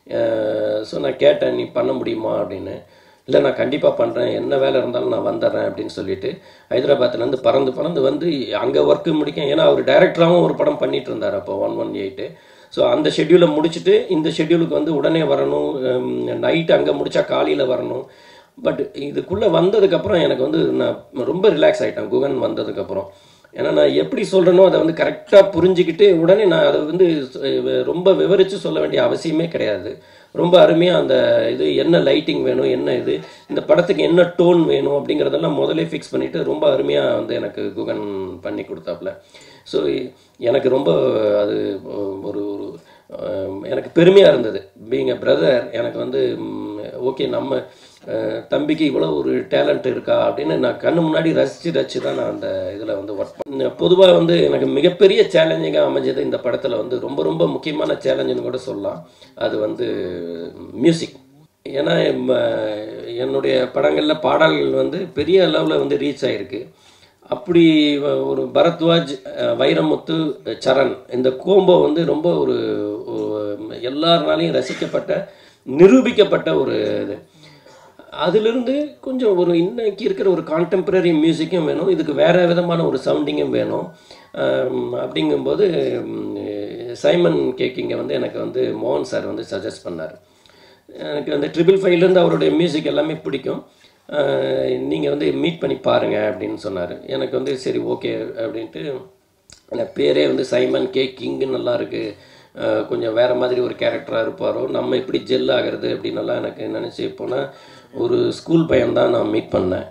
ஸோ நான் கேட்டேன் நீ பண்ண முடியுமா அப்படின்னு இல்லை நான் கண்டிப்பாக பண்ணுறேன் என்ன வேலை இருந்தாலும் நான் வந்துடுறேன் அப்படின்னு சொல்லிட்டு ஹைதராபாத்லேருந்து பறந்து பறந்து வந்து அங்கே ஒர்க்கு முடிக்க ஏன்னா அவர் டைரக்டராகவும் ஒரு படம் பண்ணிட்டு இருந்தார் அப்போ ஒன் ஒன் எயிட்டு ஸோ அந்த ஷெட்யூலை முடிச்சுட்டு இந்த ஷெட்யூலுக்கு வந்து உடனே வரணும் நைட் அங்கே முடிச்சா காலையில் வரணும் பட் இதுக்குள்ளே வந்ததுக்கப்புறம் எனக்கு வந்து நான் ரொம்ப ரிலாக்ஸ் ஆகிட்டேன் குகன் வந்ததுக்கப்புறம் ஏன்னா நான் எப்படி சொல்கிறேனோ அதை வந்து கரெக்டாக புரிஞ்சுக்கிட்டு உடனே நான் அதை வந்து அஹ், ரொம்ப விவரித்து சொல்ல வேண்டிய அவசியமே கிடையாது ரொம்ப அருமையாக அந்த இது என்ன லைட்டிங் வேணும் என்ன இது இந்த படத்துக்கு என்ன டோன் வேணும் அப்படிங்கிறதெல்லாம் முதல்ல ஃபிக்ஸ் பண்ணிவிட்டு ரொம்ப அருமையாக வந்து எனக்கு குகன் பண்ணி கொடுத்தாப்புல ஸோ எனக்கு ரொம்ப அது ஒரு ஒரு அஹ், எனக்கு பெருமையாக இருந்தது பீங் எ பிரதர் எனக்கு வந்து ஓகே நம்ம அஹ், தம்பிக்கு இவ்வளோ ஒரு டேலண்ட் இருக்கா அப்படின்னு நான் கண்ணு முன்னாடி ரசித்து ரசித்து தான் நான் அந்த இதில் வந்து ஒர்க் பண்ணேன் பொதுவாக வந்து எனக்கு மிகப்பெரிய சேலஞ்சிங்காக அமைஞ்சது இந்த படத்தில் வந்து ரொம்ப ரொம்ப முக்கியமான சேலஞ்சுன்னு கூட சொல்லலாம் அது வந்து மியூசிக் ஏன்னா ம, என்னுடைய படங்களில் பாடல்கள் வந்து பெரிய அளவில் வந்து ரீச் ஆகிருக்கு அப்படி வ- ஒரு பரத்வாஜ் அஹ், வைரமுத்து சரண் இந்த கோம்போ வந்து ரொம்ப ஒரு ஒரு எல்லாருனாலையும் ரசிக்கப்பட்ட நிரூபிக்கப்பட்ட ஒரு இது அதிலிருந்து கொஞ்சம் ஒரு இன்னைக்கு இருக்கிற ஒரு கான்டெம்பரரி மியூசிக்கும் வேணும் இதுக்கு வேற விதமான ஒரு சவுண்டிங்கும் வேணும் ஆம், அப்படிங்கும்போது ம், சைமன் கேக்கிங்க வந்து எனக்கு வந்து மோகன் சார் வந்து சஜஸ்ட் பண்ணார் எனக்கு அந்த ட்ரிபிள் ஃபைவ்லேருந்து அவருடைய மியூசிக் எல்லாமே பிடிக்கும் நீங்கள் வந்து மீட் பண்ணி பாருங்க அப்படின்னு சொன்னார் எனக்கு வந்து சரி ஓகே அப்படின்ட்டு எனக்கு பேரே வந்து சைமன் கே கிங்கு நல்லா இருக்கு அஹ் கொஞ்சம் வேற மாதிரி ஒரு கேரக்டராக இருப்பாரோ நம்ம எப்படி ஜெல் ஆகிறது அப்படின்னலாம் எனக்கு நினச்சி போனால் ஒரு ஸ்கூல் பையன் தான் நான் மீட் பண்ணேன்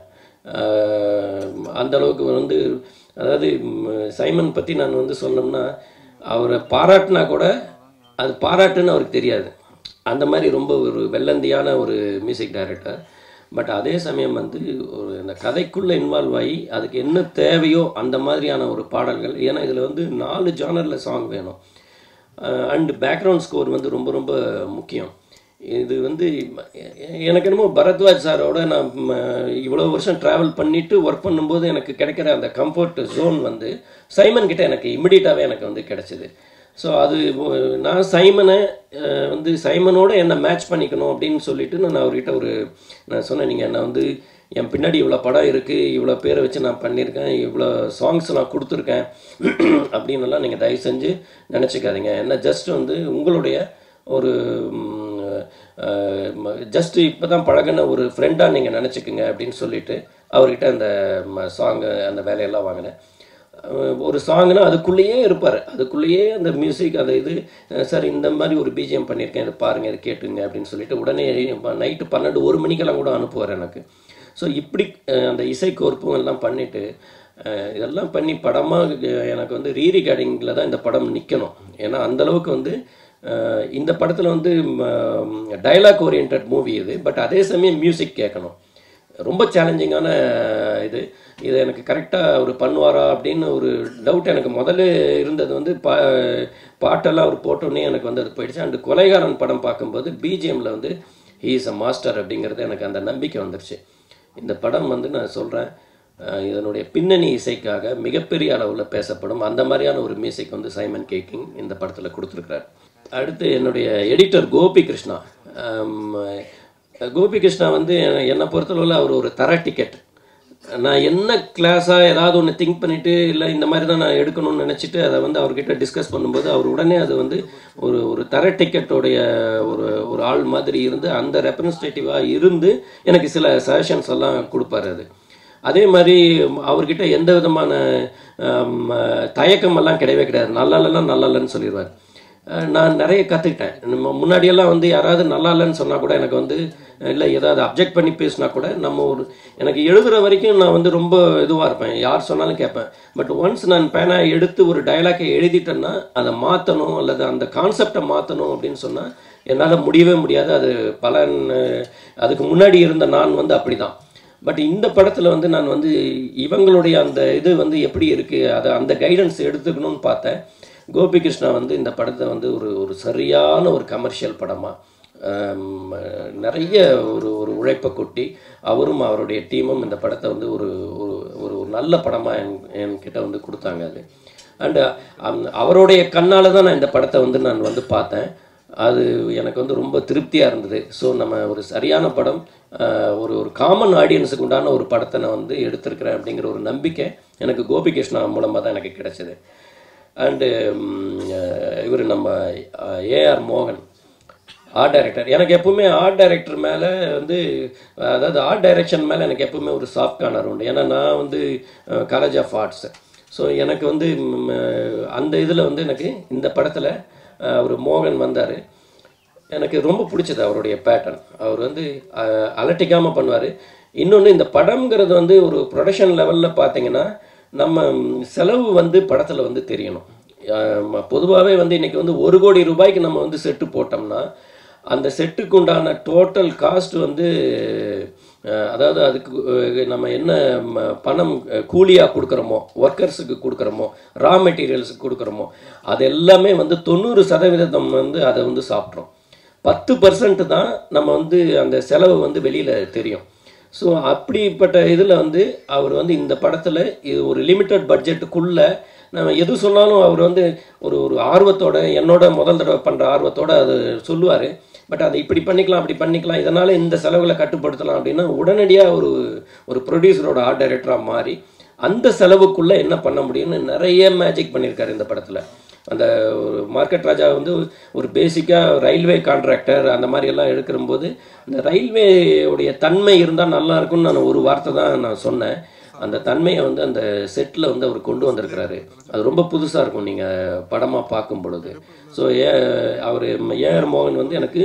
அஹ் அந்த அளவுக்கு வந்து அதாவது ம், சைமன் பற்றி நான் வந்து சொன்னோம்னா அவரை பாராட்டினா கூட அது பாராட்டுன்னு அவருக்கு தெரியாது அந்த மாதிரி ரொம்ப ஒரு வெள்ளந்தியான ஒரு மியூசிக் டைரக்டர் பட் அதே சமயம் வந்து ஒரு இந்த கதைக்குள்ளே இன்வால்வ் ஆகி அதுக்கு என்ன தேவையோ அந்த மாதிரியான ஒரு பாடல்கள் ஏன்னா இதில் வந்து நாலு ஜானரில் சாங் வேணும் அண்ட் பேக்ரவுண்ட் ஸ்கோர் வந்து ரொம்ப ரொம்ப முக்கியம் இது வந்து எ- எனக்கு என்னமோ பரத்வாஜ் சாரோட நான் ம, இவ்வளோ வருஷம் ட்ராவல் பண்ணிட்டு ஒர்க் பண்ணும்போது எனக்கு கிடைக்கிற அந்த கம்ஃபர்ட் ஜோன் வந்து சைமன் கிட்ட எனக்கு இமிடியட்டாகவே எனக்கு வந்து கிடைச்சிது ஸோ அது ஒ- நான் சைமனை அஹ், வந்து சைமனோட என்னை மேட்ச் பண்ணிக்கணும் அப்படின்னு சொல்லிட்டு நான் அவர்கிட்ட ஒரு நான் சொன்னேன் நீங்கள் என்னை வந்து என் பின்னாடி இவ்வளோ படம் இருக்குது இவ்வளோ பேரை வச்சு நான் பண்ணியிருக்கேன் இவ்வளோ சாங்ஸ் நான் கொடுத்துருக்கேன் அப்படின்னெல்லாம் நீங்கள் தயவு செஞ்சு நினச்சிக்காதீங்க என்ன ஜஸ்ட் வந்து உங்களுடைய ஒரு ஜஸ்ட் இப்போ தான் பழகின ஒரு ஃப்ரெண்டாக நீங்கள் நினச்சிக்கோங்க அப்படின்னு சொல்லிட்டு அவர்கிட்ட அந்த சாங்கு அந்த வேலையெல்லாம் வாங்கினேன் அஹ் ஒரு சாங்னா அதுக்குள்ளேயே இருப்பார் அதுக்குள்ளேயே அந்த மியூசிக் அந்த இது அஹ் சார் இந்த மாதிரி ஒரு பிஜிஎம் பண்ணியிருக்கேன் இதை பாருங்கள் இதை கேட்டுங்க அப்படின்னு சொல்லிட்டு உடனே நைட்டு பன்னெண்டு ஒரு மணிக்கெல்லாம் கூட அனுப்புவார் எனக்கு ஸோ இப்படி அஹ் அந்த இசை கோர்ப்பும் எல்லாம் பண்ணிவிட்டு இதெல்லாம் பண்ணி படமாக எனக்கு வந்து ரீ ரெக்கார்டிங்கில் தான் இந்த படம் நிற்கணும் ஏன்னா அந்த அளவுக்கு வந்து அஹ் இந்த படத்தில் வந்து டயலாக் ஓரியன்ட் மூவி இது பட் அதே சமயம் மியூசிக் கேட்கணும் ரொம்ப சேலஞ்சிங்கான இது இதை எனக்கு கரெக்டாக அவர் பண்ணுவாரா அப்படின்னு ஒரு டவுட் எனக்கு முதல்ல இருந்தது வந்து பா பாட்டெல்லாம் அவர் போட்டோன்னே எனக்கு வந்து அது போயிடுச்சு அண்ட் கொலைகாரன் படம் பார்க்கும்போது பிஜிஎம்மில் வந்து ஹீ இஸ் அ மாஸ்டர் அப்படிங்கிறது எனக்கு அந்த நம்பிக்கை வந்துருச்சு இந்த படம் வந்து நான் சொல்கிறேன் இதனுடைய பின்னணி இசைக்காக மிகப்பெரிய அளவில் பேசப்படும் அந்த மாதிரியான ஒரு மியூசிக் வந்து சைமன் கேக்கிங் இந்த படத்தில் கொடுத்துருக்கிறார் அடுத்து என்னுடைய எடிட்டர் கோபி கிருஷ்ணா ஆம், கோபி கிருஷ்ணா வந்து என்னை- என்னை பொறுத்தளவில் அவர் ஒரு தர டிக்கெட் நான் என்ன கிளாஸாக ஏதாவது ஒன்று திங்க் பண்ணிவிட்டு இல்லை இந்த மாதிரி தான் நான் எடுக்கணும்னு நினச்சிட்டு அதை வந்து அவர்கிட்ட டிஸ்கஸ் பண்ணும்போது அவர் உடனே அது வந்து ஒரு ஒரு தர டிக்கெட்டோடைய ஒரு ஒரு ஆள் மாதிரி இருந்து அந்த ரெப்ரஸன்டேட்டிவாக இருந்து எனக்கு சில சஜஷன்ஸ் எல்லாம் கொடுப்பாரு அது அதே மாதிரி அவர்கிட்ட எந்த விதமான ஆம், தயக்கமெல்லாம் கிடையவே கிடையாது நல்லா இல்லைன்னா நல்லா இல்லைன்னு சொல்லிடுவார் அஹ் நான் நிறைய கற்றுக்கிட்டேன் நம்ம முன்னாடியெல்லாம் வந்து யாராவது நல்லா இல்லைன்னு சொன்னால் கூட எனக்கு வந்து இல்லை ஏதாவது அப்ஜெக்ட் பண்ணி பேசினா கூட நம்ம ஒரு எனக்கு எழுதுகிற வரைக்கும் நான் வந்து ரொம்ப இதுவாக இருப்பேன் யார் சொன்னாலும் கேட்பேன் பட் ஒன்ஸ் நான் பேனா எடுத்து ஒரு டயலாக்கை எழுதிட்டேன்னா அதை மாற்றணும் அல்லது அந்த கான்செப்டை மாற்றணும் அப்படின்னு சொன்னால் என்னால் முடியவே முடியாது அது பல அதுக்கு முன்னாடி இருந்த நான் வந்து அப்படி தான் பட் இந்த படத்தில் வந்து நான் வந்து இவங்களுடைய அந்த இது வந்து எப்படி இருக்குது அதை அந்த கைடன்ஸ் எடுத்துக்கணும்னு பார்த்தேன் கோபி கிருஷ்ணா வந்து இந்த படத்தை வந்து ஒரு ஒரு சரியான ஒரு கமர்ஷியல் படமாக நிறைய ஒரு ஒரு உழைப்பை கொட்டி அவரும் அவருடைய டீமும் இந்த படத்தை வந்து ஒரு ஒரு ஒரு ஒரு நல்ல படமாக என் என்கிட்ட வந்து கொடுத்தாங்க அது அண்டு அவருடைய கண்ணால் தான் நான் இந்த படத்தை வந்து நான் வந்து பார்த்தேன் அது எனக்கு வந்து ரொம்ப திருப்தியாக இருந்தது ஸோ நம்ம ஒரு சரியான படம் ஆஹ், ஒரு ஒரு காமன் ஆடியன்ஸுக்கு உண்டான ஒரு படத்தை நான் வந்து எடுத்திருக்கிறேன் அப்படிங்கிற ஒரு நம்பிக்கை எனக்கு கோபி கிருஷ்ணா மூலமாக தான் எனக்கு கிடைச்சது அண்டு இவர் நம்ம ஏஆர் மோகன் ஆர்ட் டைரக்டர் எனக்கு எப்பவுமே ஆர்ட் டைரக்டர் மேலே வந்து அதாவது ஆர்ட் டைரக்ஷன் மேலே எனக்கு எப்பவுமே ஒரு சாஃப்ட் கார்னர் உண்டு ஏன்னா நான் வந்து காலேஜ் ஆஃப் ஆர்ட்ஸ் ஸோ எனக்கு வந்து ம், அந்த இதில் வந்து எனக்கு இந்த படத்தில் ஒரு மோகன் வந்தார் எனக்கு ரொம்ப பிடிச்சது அவருடைய பேட்டர்ன் அவர் வந்து அஹ், அலட்டிக்காமல் பண்ணுவார் இன்னொன்று இந்த படம்ங்கிறது வந்து ஒரு ப்ரொடக்ஷன் லெவலில் பார்த்தீங்கன்னா நம்ம ம், செலவு வந்து படத்தில் வந்து தெரியணும் பொதுவாகவே வந்து இன்றைக்கி வந்து ஒரு கோடி ரூபாய்க்கு நம்ம வந்து செட்டு போட்டோம்னா அந்த செட்டுக்கு உண்டான டோட்டல் காஸ்ட் வந்து அஹ், அதாவது அதுக்கு அஹ், நம்ம என்ன ம, பணம் கூலியாக கொடுக்குறோமோ ஒர்க்கர்ஸுக்கு கொடுக்குறோமோ ரா மெட்டீரியல்ஸுக்கு கொடுக்குறோமோ அது எல்லாமே வந்து தொண்ணூறு சதவீதம் வந்து அதை வந்து சாப்பிட்றோம் பத்து பர்சன்ட் தான் நம்ம வந்து அந்த செலவு வந்து வெளியில் தெரியும் ஸோ அப்படிப்பட்ட இதில் வந்து அவர் வந்து இந்த படத்தில் இது ஒரு லிமிட்டட் பட்ஜெட்டுக்குள்ளே நம்ம எது சொன்னாலும் அவர் வந்து ஒரு ஒரு ஆர்வத்தோட என்னோட முதல் தடவை பண்ணுற ஆர்வத்தோட அது சொல்லுவார் பட் அதை இப்படி பண்ணிக்கலாம் அப்படி பண்ணிக்கலாம் இதனால் இந்த செலவுகளை கட்டுப்படுத்தலாம் அப்படின்னா உடனடியாக ஒரு ஒரு ப்ரொடியூசரோட ஆர்ட் டைரக்டராக மாறி அந்த செலவுக்குள்ளே என்ன பண்ண முடியும்னு நிறைய மேஜிக் பண்ணியிருக்காரு இந்த படத்தில் அந்த ஒரு மார்க்கெட் ராஜா வந்து ஒரு பேசிக்காக ரயில்வே கான்ட்ராக்டர் அந்த மாதிரி எல்லாம் எடுக்கிறம்போது இந்த ரயில்வேவுடைய தன்மை இருந்தால் நல்லா இருக்கும்னு நான் ஒரு வார்த்தை தான் நான் சொன்னேன் அந்த தன்மையை வந்து அந்த செட்டில் வந்து அவர் கொண்டு வந்திருக்கிறாரு அது ரொம்ப புதுசாக இருக்கும் நீங்கள் படமாக பார்க்கும் பொழுது ஸோ ஏ அவர் ஏஆர் மோகன் வந்து எனக்கு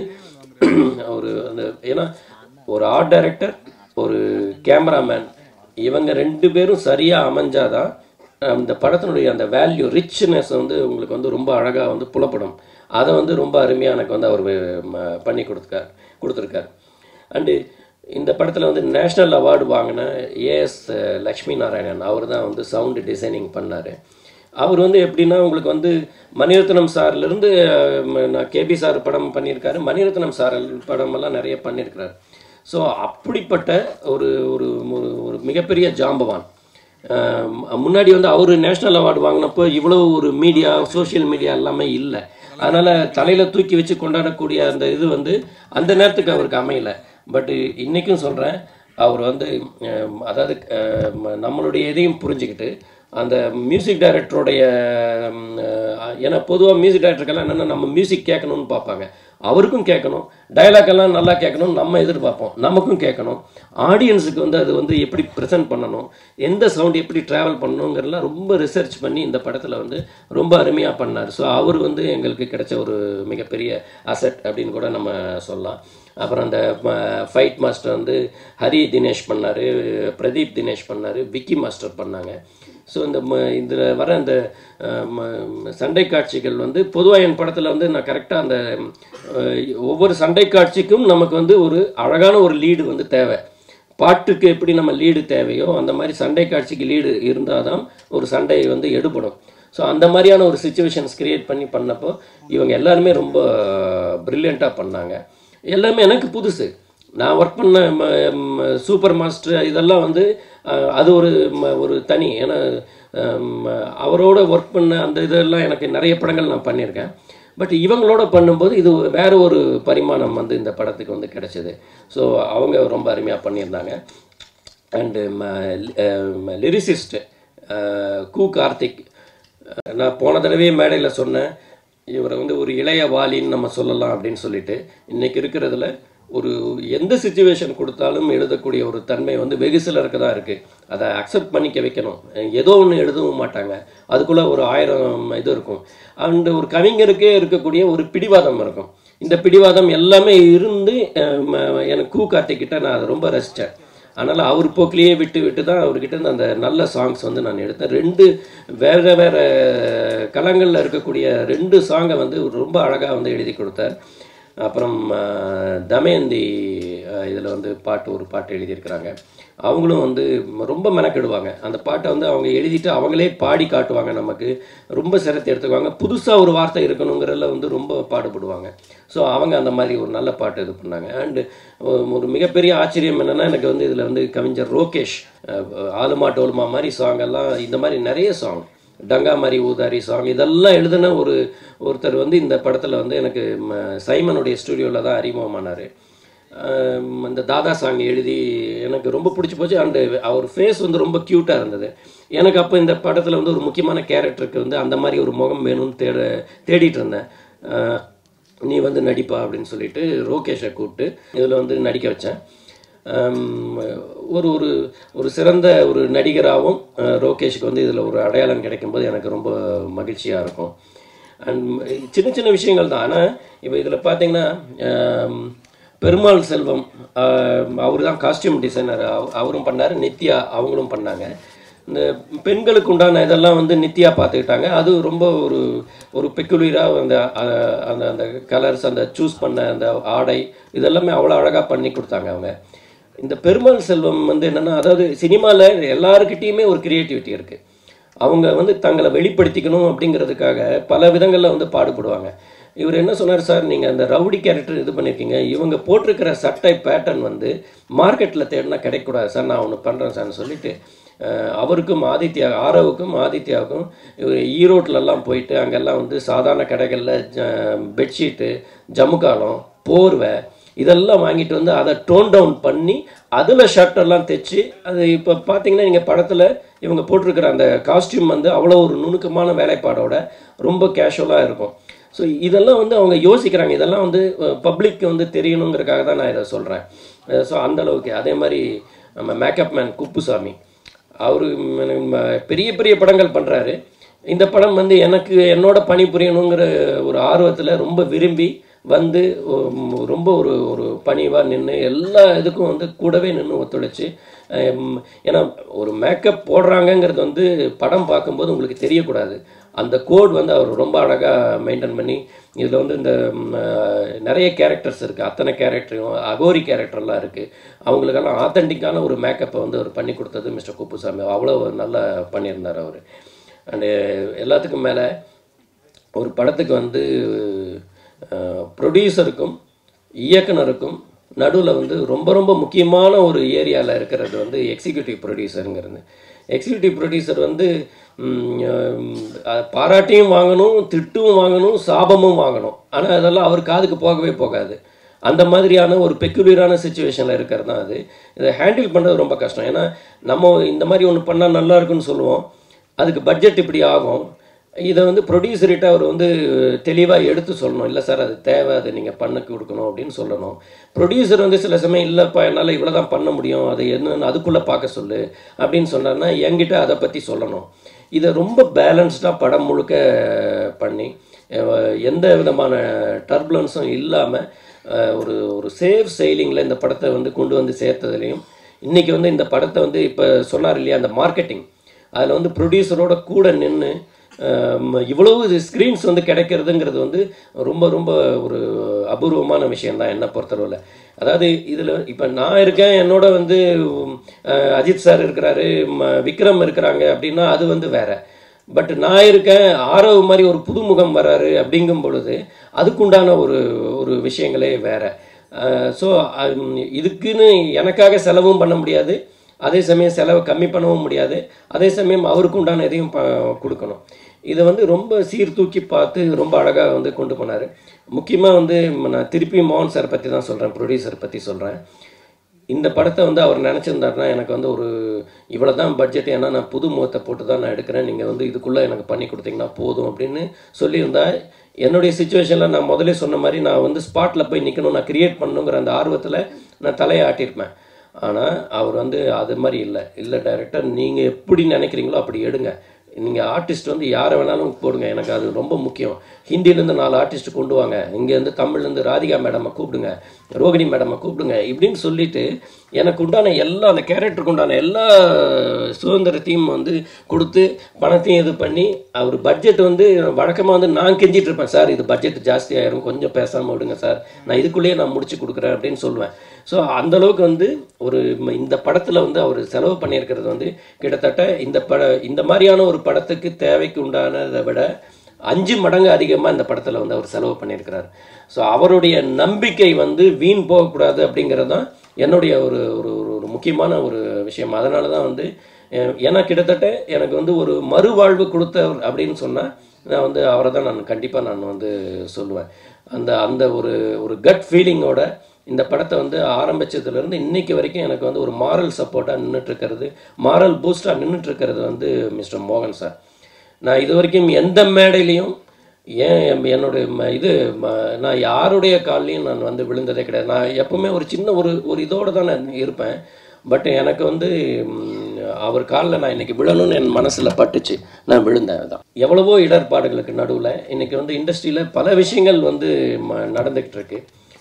ஒரு அந்த ஏன்னா ஒரு ஆர்ட் டைரக்டர் ஒரு கேமராமேன் இவங்க ரெண்டு பேரும் சரியாக அமைஞ்சாதான் அந்த படத்தினுடைய அந்த வேல்யூ ரிச்னஸ் வந்து உங்களுக்கு வந்து ரொம்ப அழகாக வந்து புலப்படும் அதை வந்து ரொம்ப அருமையாக எனக்கு வந்து அவர் ம- பண்ணி கொடுத்துருக்கார் கொடுத்துருக்கார் அண்டு இந்த படத்தில் வந்து நேஷ்னல் அவார்டு வாங்கின ஏஎஸ் லக்ஷ்மி நாராயணன் அவர் தான் வந்து சவுண்டு டிசைனிங் பண்ணார் அவர் வந்து எப்படின்னா உங்களுக்கு வந்து மணிரத்னம் சார்லேருந்து நான் கேபி சார் படம் பண்ணியிருக்காரு மணிரத்னம் சார் படமெல்லாம் நிறைய பண்ணியிருக்கிறார் ஸோ அப்படிப்பட்ட ஒரு ஒரு ஒரு- ஒரு மிகப்பெரிய ஜாம்பவான் அஹ், முன்னாடி வந்து அவர் நேஷ்னல் அவார்டு வாங்கினப்போ இவ்வளோ ஒரு மீடியா சோஷியல் மீடியா எல்லாமே இல்லை அதனால் தலையில் தூக்கி வச்சு கொண்டாடக்கூடிய அந்த இது வந்து அந்த நேரத்துக்கு அவருக்கு அமையல பட் இன்றைக்கும் சொல்கிறேன் அவர் வந்து அஹ், அதாவது அஹ், ம- நம்மளுடைய இதையும் புரிஞ்சுக்கிட்டு அந்த மியூசிக் டைரக்டருடைய ஏன்னா பொதுவாக மியூசிக் டைரக்டருக்கெல்லாம் என்னென்னா நம்ம மியூசிக் கேட்கணும்னு பார்ப்பாங்க அவருக்கும் கேட்கணும் டயலாக் எல்லாம் நல்லா கேட்கணும் நம்ம எதிர்பார்ப்போம் நமக்கும் கேட்கணும் ஆடியன்ஸுக்கு வந்து அது வந்து எப்படி ப்ரெசென்ட் பண்ணணும் எந்த சவுண்ட் எப்படி ட்ராவல் பண்ணணுங்கிறலாம் ரொம்ப ரிசர்ச் பண்ணி இந்த படத்தில் வந்து ரொம்ப அருமையாக பண்ணார் ஸோ அவர் வந்து எங்களுக்கு கிடைச்ச ஒரு மிகப்பெரிய அசட் அப்படின்னு கூட நம்ம சொல்லலாம் அப்புறம் அந்த ஃபைட் மாஸ்டர் வந்து ஹரி தினேஷ் பண்ணார் பிரதீப் தினேஷ் பண்ணார் விக்கி மாஸ்டர் பண்ணாங்க ஸோ இந்த இதில் வர அந்த அஹ், ம- சண்டை காட்சிகள் வந்து பொதுவாக என் படத்தில் வந்து நான் கரெக்டாக அந்த அஹ், ஒவ்வொரு சண்டை காட்சிக்கும் நமக்கு வந்து ஒரு அழகான ஒரு லீடு வந்து தேவை பாட்டுக்கு எப்படி நம்ம லீடு தேவையோ அந்த மாதிரி சண்டை காட்சிக்கு லீடு இருந்தால் தான் ஒரு சண்டை வந்து எடுபடும் ஸோ அந்த மாதிரியான ஒரு சுச்சுவேஷன்ஸ் கிரியேட் பண்ணி பண்ணப்போ இவங்க எல்லாருமே ரொம்ப ப்ரில்லியண்ட்டாக பண்ணாங்க எல்லாமே எனக்கு புதுசு நான் ஒர்க் பண்ண சூப்பர் மாஸ்டர் இதெல்லாம் வந்து அஹ், அது ஒரு ம- ஒரு தனி ஏன்னா அம், அவரோட ஒர்க் பண்ண அந்த இதெல்லாம் எனக்கு நிறைய படங்கள் நான் பண்ணியிருக்கேன் பட் இவங்களோட பண்ணும்போது இது வேற ஒரு பரிமாணம் வந்து இந்த படத்துக்கு வந்து கிடைச்சது ஸோ அவங்க ரொம்ப அருமையாக பண்ணியிருந்தாங்க அண்டு லிரிசிஸ்ட் கு கார்த்திக் அஹ், நான் போன தடவையே மேடையில் சொன்னேன் இவரை வந்து ஒரு இளைய வாலின்னு நம்ம சொல்லலாம் அப்படின்னு சொல்லிட்டு இன்னைக்கு இருக்கிறதுல ஒரு எந்த சுச்சுவேஷன் கொடுத்தாலும் எழுதக்கூடிய ஒரு தன்மை வந்து வெகு சிலருக்கு தான் இருக்குது அதை அக்செப்ட் பண்ணிக்க வைக்கணும் ஏதோ ஒன்று எழுதவும் மாட்டாங்க அதுக்குள்ளே ஒரு ஆயிரம் இது இருக்கும் அண்டு ஒரு கவிஞருக்கே இருக்கக்கூடிய ஒரு பிடிவாதம் இருக்கும் இந்த பிடிவாதம் எல்லாமே இருந்து அஹ், ம- எனக்கு கூ கார்த்திக்கிட்ட நான் அதை ரொம்ப ரசித்தேன் அதனால் அவர் போக்கிலேயே விட்டு விட்டு தான் அவர்கிட்ட இருந்து அந்த நல்ல சாங்ஸ் வந்து நான் எடுத்தேன் ரெண்டு வேறு வேறு களங்களில் இருக்கக்கூடிய ரெண்டு சாங்கை வந்து ரொம்ப அழகாக வந்து எழுதி கொடுத்தார் அப்புறம் அஹ், தமயந்தி இதில் வந்து பாட்டு ஒரு பாட்டு எழுதியிருக்கிறாங்க அவங்களும் வந்து ரொம்ப மெனக்கெடுவாங்க அந்த பாட்டை வந்து அவங்க எழுதிட்டு அவங்களே பாடி காட்டுவாங்க நமக்கு ரொம்ப சிரத்தை எடுத்துக்குவாங்க புதுசாக ஒரு வார்த்தை இருக்கணுங்கிறதுல வந்து ரொம்ப பாடுபடுவாங்க ஸோ அவங்க அந்த மாதிரி ஒரு நல்ல பாட்டு இது பண்ணாங்க அண்டு ஒரு மிகப்பெரிய ஆச்சரியம் என்னென்னா எனக்கு வந்து இதில் வந்து கவிஞர் ரோகேஷ் அஹ், ஆலுமா டோலுமா மாதிரி சாங் எல்லாம் இந்த மாதிரி நிறைய சாங் டங்கா மாதிரி ஊதாரி சாங் இதெல்லாம் எழுதின ஒரு ஒருத்தர் வந்து இந்த படத்தில் வந்து எனக்கு ம, சைமனுடைய ஸ்டுடியோவில் தான் அறிமுகமானார் ஆம், அந்த தாதா சாங் எழுதி எனக்கு ரொம்ப பிடிச்சி போச்சு அண்டு அவர் ஃபேஸ் வந்து ரொம்ப க்யூட்டாக இருந்தது எனக்கு அப்போ இந்த படத்தில் வந்து ஒரு முக்கியமான கேரக்டருக்கு வந்து அந்த மாதிரி ஒரு முகம் வேணும்னு தேட தேடிட்டு இருந்தேன் ஆஹ், நீ வந்து நடிப்பா அப்படின்னு சொல்லிட்டு ரோகேஷை கூப்பிட்டு இதில் வந்து நடிக்க வச்சேன் ஆம், ஒரு ஒரு ஒரு சிறந்த ஒரு நடிகராகவும் அஹ், ரோகேஷுக்கு வந்து இதில் ஒரு அடையாளம் கிடைக்கும்போது எனக்கு ரொம்ப மகிழ்ச்சியாக இருக்கும் அண்ட் சின்ன சின்ன விஷயங்கள் தான் ஆனால் இப்போ இதில் பார்த்தீங்கன்னா ஆம், பெருமாள் செல்வம் அவர் தான் காஸ்டியூம் டிசைனர் அவரும் பண்ணார் நித்யா அவங்களும் பண்ணாங்க இந்த பெண்களுக்கு உண்டான இதெல்லாம் வந்து நித்யா பார்த்துக்கிட்டாங்க அது ரொம்ப ஒரு ஒரு பெக்குலியராக அந்த அஹ், அந்த அந்த கலர்ஸ் அந்த சூஸ் பண்ண அந்த ஆடை இதெல்லாமே அவ்வளோ அழகாக பண்ணி கொடுத்தாங்க அவங்க இந்த பெருமாள் செல்வம் வந்து என்னென்னா அதாவது சினிமாவில் எல்லாருக்கிட்டேயுமே ஒரு கிரியேட்டிவிட்டி இருக்குது அவங்க வந்து தங்களை வெளிப்படுத்திக்கணும் அப்படிங்கிறதுக்காக பல விதங்களில் வந்து பாடுபடுவாங்க இவர் என்ன சொன்னார் சார் நீங்கள் அந்த ரவுடி கேரக்டர் இது பண்ணியிருக்கீங்க இவங்க போட்டிருக்கிற சட்டை பேட்டர்ன் வந்து மார்க்கெட்டில் தேடினா கிடைக்கக்கூடாது சார் நான் ஒன்று பண்ணுறேன் சார்னு சொல்லிட்டு அஹ், அவருக்கும் ஆதித்யா ஆரவுக்கும் ஆதித்யாவுக்கும் இவர் ஈரோட்லலாம் போயிட்டு அங்கெல்லாம் வந்து சாதாரண கடைகளில் பெட்ஷீட்டு ஜமுக்காலம் போர்வை இதெல்லாம் வாங்கிட்டு வந்து அதை டோன் டவுன் பண்ணி அதில் ஷர்ட்டெல்லாம் தைச்சு அது இப்போ பார்த்தீங்கன்னா நீங்கள் படத்தில் இவங்க போட்டிருக்கிற அந்த காஸ்டியூம் வந்து அவ்வளோ ஒரு நுணுக்கமான வேலைப்பாடோட ரொம்ப கேஷுவலாக இருக்கும் ஸோ இதெல்லாம் வந்து அவங்க யோசிக்கிறாங்க இதெல்லாம் வந்து பப்ளிக் வந்து தெரியணுங்கிறதுக்காக தான் நான் இதை சொல்கிறேன் ஸோ அந்த அளவுக்கு அதே மாதிரி நம்ம மேக்கப் மேன் குப்புசாமி அவரு ம், பெரிய பெரிய படங்கள் பண்ணுறாரு இந்த படம் வந்து எனக்கு என்னோட பணி புரியணுங்கிற ஒரு ஆர்வத்தில் ரொம்ப விரும்பி வந்து உம், ரொம்ப ஒரு ஒரு பணிவாக நின்று எல்லா இதுக்கும் வந்து கூடவே நின்று ஒத்துழைச்சு ஹம், ஏன்னா ஒரு மேக்கப் போடுறாங்கங்கிறது வந்து படம் பார்க்கும்போது உங்களுக்கு தெரியக்கூடாது அந்த கோட் வந்து அவர் ரொம்ப அழகாக மெயின்டைன் பண்ணி இதில் வந்து இந்த ம், அஹ், நிறைய கேரக்டர்ஸ் இருக்குது அத்தனை கேரக்டரும் அகோரி கேரக்டர்லாம் இருக்குது அவங்களுக்கெல்லாம் ஆத்தென்டிக்கான ஒரு மேக்கப்பை வந்து அவர் பண்ணி கொடுத்தது மிஸ்டர் குப்புசாமி அவ்வளோ நல்லா பண்ணியிருந்தார் அவர் அண்டு எல்லாத்துக்கும் மேலே ஒரு படத்துக்கு வந்து ப்ரொடியூசருக்கும் இயக்குனருக்கும் நடுவில் வந்து ரொம்ப ரொம்ப முக்கியமான ஒரு ஏரியாவில் இருக்கிறது வந்து எக்ஸிக்யூட்டிவ் ப்ரொடியூசருங்கிறது எக்ஸிக்யூட்டிவ் ப்ரொடியூசர் வந்து ம், அஹ், பாராட்டியும் வாங்கணும் திட்டும் வாங்கணும் சாபமும் வாங்கணும் ஆனால் அதெல்லாம் அவர் காதுக்கு போகவே போகாது அந்த மாதிரியான ஒரு பெக்குலியரான சுச்சுவேஷனில் இருக்கிறது தான் அது இதை ஹேண்டில் பண்ணுறது ரொம்ப கஷ்டம் ஏன்னா நம்ம இந்த மாதிரி ஒன்று பண்ணால் நல்லா இருக்குன்னு சொல்லுவோம் அதுக்கு பட்ஜெட் இப்படி ஆகும் இதை வந்து ப்ரொடியூசர்கிட்ட அவர் வந்து தெளிவாக எடுத்து சொல்லணும் இல்லை சார் அது தேவை அதை நீங்கள் பண்ண கொடுக்கணும் அப்படின்னு சொல்லணும் ப்ரொடியூசர் வந்து சில சமயம் இல்லைப்பா என்னால் இவ்வளோ தான் பண்ண முடியும் அதை என்னன்னு அதுக்குள்ளே பார்க்க சொல்லு அப்படின்னு சொன்னார்னா என்கிட்ட அதை பற்றி சொல்லணும் இதை ரொம்ப பேலன்ஸ்டாக படம் முழுக்க பண்ணி அஹ், எந்த விதமான டர்புலன்ஸும் இல்லாமல் ஒரு ஒரு சேஃப் செயலிங்கில் இந்த படத்தை வந்து கொண்டு வந்து சேர்த்ததுலையும் இன்றைக்கி வந்து இந்த படத்தை வந்து இப்போ சொன்னார் இல்லையா அந்த மார்க்கெட்டிங் அதில் வந்து ப்ரொடியூசரோட கூட நின்று இவ்வளவு ஸ்க்ரீன்ஸ் வந்து கிடைக்கிறதுங்கிறது வந்து ரொம்ப ரொம்ப ஒரு அபூர்வமான விஷயம்தான் என்னை பொறுத்தளவில் அதாவது இதில் இப்போ நான் இருக்கேன் என்னோட வந்து உம், அஹ், அஜித் சார் இருக்கிறாரு ம- விக்ரம் இருக்கிறாங்க அப்படின்னா அது வந்து வேற பட் நான் இருக்கேன் ஆரவ் மாதிரி ஒரு புதுமுகம் வராரு அப்படிங்கும் பொழுது அதுக்குண்டான ஒரு ஒரு விஷயங்களே வேற ஸோ இதுக்குன்னு எனக்காக செலவும் பண்ண முடியாது அதே சமயம் செலவை கம்மி பண்ணவும் முடியாது அதே சமயம் அவருக்கு உண்டான எதையும் ப கொடுக்கணும் இதை வந்து ரொம்ப சீர்தூக்கி பார்த்து ரொம்ப அழகாக வந்து கொண்டு போனார் முக்கியமாக வந்து நான் திருப்பி மோகன் சார் பற்றி தான் சொல்கிறேன் ப்ரொடியூசர் பற்றி சொல்கிறேன் இந்த படத்தை வந்து அவர் நினச்சிருந்தாருன்னா எனக்கு வந்து ஒரு இவ்வளோ தான் பட்ஜெட் ஏன்னா நான் புது முகத்தை போட்டு தான் நான் எடுக்கிறேன் நீங்கள் வந்து இதுக்குள்ளே எனக்கு பண்ணி கொடுத்தீங்கன்னா போதும் அப்படின்னு சொல்லியிருந்தா என்னுடைய சுச்சுவேஷனில் நான் முதல்ல சொன்ன மாதிரி நான் வந்து ஸ்பாட்டில் போய் நிற்கணும் நான் கிரியேட் பண்ணணுங்கிற அந்த ஆர்வத்தில் நான் தலையை ஆட்டியிருப்பேன் ஆனால் அவர் வந்து அது மாதிரி இல்லை இல்லை டைரக்டர் நீங்கள் எப்படி நினைக்கிறீங்களோ அப்படி எடுங்க நீங்கள் ஆர்டிஸ்ட் வந்து யாரை வேணாலும் போடுங்க எனக்கு அது ரொம்ப முக்கியம் ஹிந்திலேருந்து நாலு ஆர்டிஸ்ட் கொண்டு வாங்க இங்கேருந்து தமிழ்லேருந்து ராதிகா மேடமை கூப்பிடுங்க ரோகிணி மேடமை கூப்பிடுங்க இப்படின்னு சொல்லிட்டு எனக்கு உண்டான எல்லா அந்த கேரக்டருக்கு உண்டான எல்லா சுதந்திரத்தையும் வந்து கொடுத்து பணத்தையும் இது பண்ணி அவர் பட்ஜெட் வந்து வழக்கமாக வந்து நான் கெஞ்சிட்டு இருப்பேன் சார் இது பட்ஜெட் ஜாஸ்தி ஆயிரும் கொஞ்சம் பேசாமல் விடுங்க சார் நான் இதுக்குள்ளேயே நான் முடிச்சு கொடுக்குறேன் அப்படின்னு சொல்லுவேன் ஸோ அந்த அளவுக்கு வந்து ஒரு ம- இந்த படத்தில் வந்து அவர் செலவு பண்ணியிருக்கிறது வந்து கிட்டத்தட்ட இந்த பட இந்த மாதிரியான ஒரு படத்துக்கு தேவைக்கு உண்டானதை விட அஞ்சு மடங்கு அதிகமாக இந்த படத்தில் வந்து அவர் செலவு பண்ணியிருக்கிறார் ஸோ அவருடைய நம்பிக்கை வந்து வீண் போகக்கூடாது அப்படிங்கிறது தான் என்னுடைய ஒரு ஒரு ஒரு ஒரு முக்கியமான ஒரு விஷயம் அதனால தான் வந்து அஹ், ஏன்னா கிட்டத்தட்ட எனக்கு வந்து ஒரு மறுவாழ்வு கொடுத்தவர் அப்படின்னு சொன்னால் நான் வந்து அவரை தான் நான் கண்டிப்பாக நான் வந்து சொல்லுவேன் அந்த அந்த ஒரு ஒரு கட் ஃபீலிங்கோட இந்த படத்தை வந்து ஆரம்பிச்சதுலேருந்து இன்னைக்கு வரைக்கும் எனக்கு வந்து ஒரு மாரல் சப்போர்ட்டாக நின்றுட்டுருக்கிறது மாரல் பூஸ்டாக நின்றுட்டுருக்கிறது வந்து மிஸ்டர் மோகன் சார் நான் இது வரைக்கும் எந்த மேடையிலையும் ஏன் எம்- என்னுடைய ம- இது ம- நான் யாருடைய கால்லையும் நான் வந்து விழுந்ததே கிடையாது நான் எப்பவுமே ஒரு சின்ன ஒரு ஒரு இதோட தான் நான் இருப்பேன் பட் எனக்கு வந்து ம், அவர் காலில் நான் இன்னைக்கு விழணும்னு என் மனசில் பட்டுச்சு நான் விழுந்தேன் தான் எவ்வளவோ இடர்பாடுகளுக்கு நடுவில் இன்னைக்கு வந்து இண்டஸ்ட்ரியில் பல விஷயங்கள் வந்து ம- நடந்துக்கிட்டு இருக்கு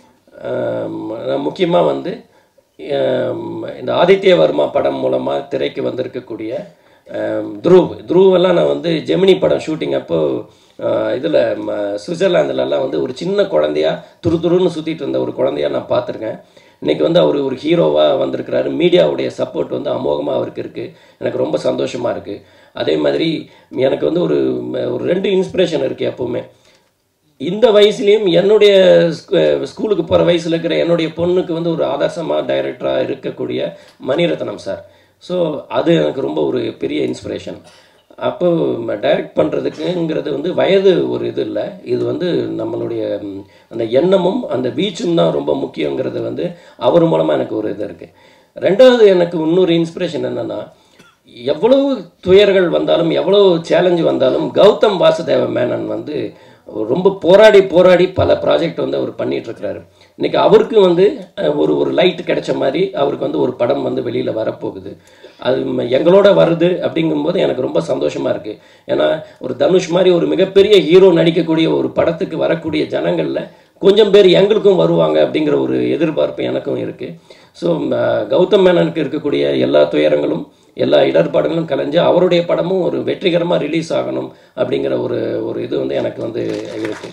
முக்கியமாக வந்து ஆம், இந்த ஆதித்ய வர்மா படம் மூலமாக திரைக்கு வந்திருக்கக்கூடிய ஆம், துருவ் துருவெல்லாம் நான் வந்து ஜெமினி படம் ஷூட்டிங் அப்போ இதில் சுவிட்சர்லாந்துலலாம் வந்து ஒரு சின்ன குழந்தையா துரு துருன்னு சுற்றிட்டு இருந்த ஒரு குழந்தையா நான் பார்த்துருக்கேன் இன்னைக்கு வந்து அவர் ஒரு ஹீரோவாக வந்திருக்கிறாரு மீடியாவுடைய சப்போர்ட் வந்து அமோகமாக அவருக்கு இருக்குது எனக்கு ரொம்ப சந்தோஷமாக இருக்குது அதே மாதிரி எனக்கு வந்து ஒரு ஒரு ரெண்டு இன்ஸ்பிரேஷன் இருக்குது எப்போவுமே இந்த வயசுலேயும் என்னுடைய ஸ்கூ- ஸ்கூலுக்கு போகிற வயசில் இருக்கிற என்னுடைய பொண்ணுக்கு வந்து ஒரு ஆதர்சமாக டைரக்டராக இருக்கக்கூடிய மணிரத்னம் சார் ஸோ அது எனக்கு ரொம்ப ஒரு பெரிய இன்ஸ்பிரேஷன் அப்போ டைரக்ட் பண்ணுறதுக்குங்கிறது வந்து வயது ஒரு இது இல்லை இது வந்து நம்மளுடைய ம், அந்த எண்ணமும் அந்த வீச்சும் தான் ரொம்ப முக்கியங்கிறது வந்து அவர் மூலமாக எனக்கு ஒரு இது இருக்குது ரெண்டாவது எனக்கு இன்னொரு இன்ஸ்பிரேஷன் என்னென்னா எவ்வளவு துயர்கள் வந்தாலும் எவ்வளவு சேலஞ்சு வந்தாலும் கௌதம் வாசுதேவ மேனன் வந்து ரொம்ப போராடி போராடி பல ப்ராஜெக்ட் வந்து அவர் பண்ணிட்டு இருக்கிறாரு இன்னைக்கு அவருக்கு வந்து அஹ், ஒரு ஒரு லைட் கிடைச்ச மாதிரி அவருக்கு வந்து ஒரு படம் வந்து வெளியில் வரப்போகுது அது ம- எங்களோட வருது அப்படிங்கும்போது எனக்கு ரொம்ப சந்தோஷமா இருக்கு ஏன்னா ஒரு தனுஷ் மாதிரி ஒரு மிகப்பெரிய ஹீரோ நடிக்கக்கூடிய ஒரு படத்துக்கு வரக்கூடிய ஜனங்கள்ல கொஞ்சம் பேர் எங்களுக்கும் வருவாங்க அப்படிங்கிற ஒரு எதிர்பார்ப்பு எனக்கும் இருக்கு ஸோ கௌதம் மேனனுக்கு இருக்கக்கூடிய எல்லா துயரங்களும் எல்லா இடர்பாடுகளும் கலைஞ்சு அவருடைய படமும் ஒரு வெற்றிகரமாக ரிலீஸ் ஆகணும் அப்படிங்கிற ஒரு ஒரு இது வந்து எனக்கு வந்து இருக்கு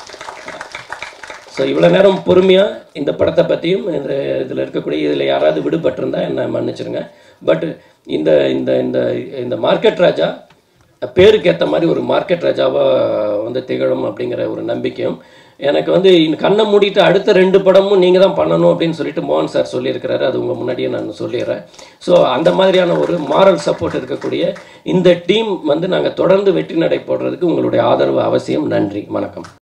ஸோ இவ்வளோ நேரம் பொறுமையாக இந்த படத்தை பற்றியும் இந்த இதில் இருக்கக்கூடிய இதில் யாராவது விடுபட்டிருந்தா என்னை மன்னிச்சிருங்க பட் இந்த இந்த இந்த இந்த மார்க்கெட் ராஜா பேருக்கு ஏற்ற மாதிரி ஒரு மார்க்கெட் ராஜாவாக வந்து திகழும் அப்படிங்கிற ஒரு நம்பிக்கையும் எனக்கு வந்து இந்த கண்ணை மூடிட்டு அடுத்த ரெண்டு படமும் நீங்கள் தான் பண்ணணும் அப்படின்னு சொல்லிட்டு மோகன் சார் சொல்லியிருக்கிறாரு அது உங்கள் முன்னாடியே நான் சொல்லிடுறேன் ஸோ அந்த மாதிரியான ஒரு மாரல் சப்போர்ட் இருக்கக்கூடிய இந்த டீம் வந்து நாங்கள் தொடர்ந்து வெற்றி நடை போடுறதுக்கு உங்களுடைய ஆதரவு அவசியம் நன்றி வணக்கம்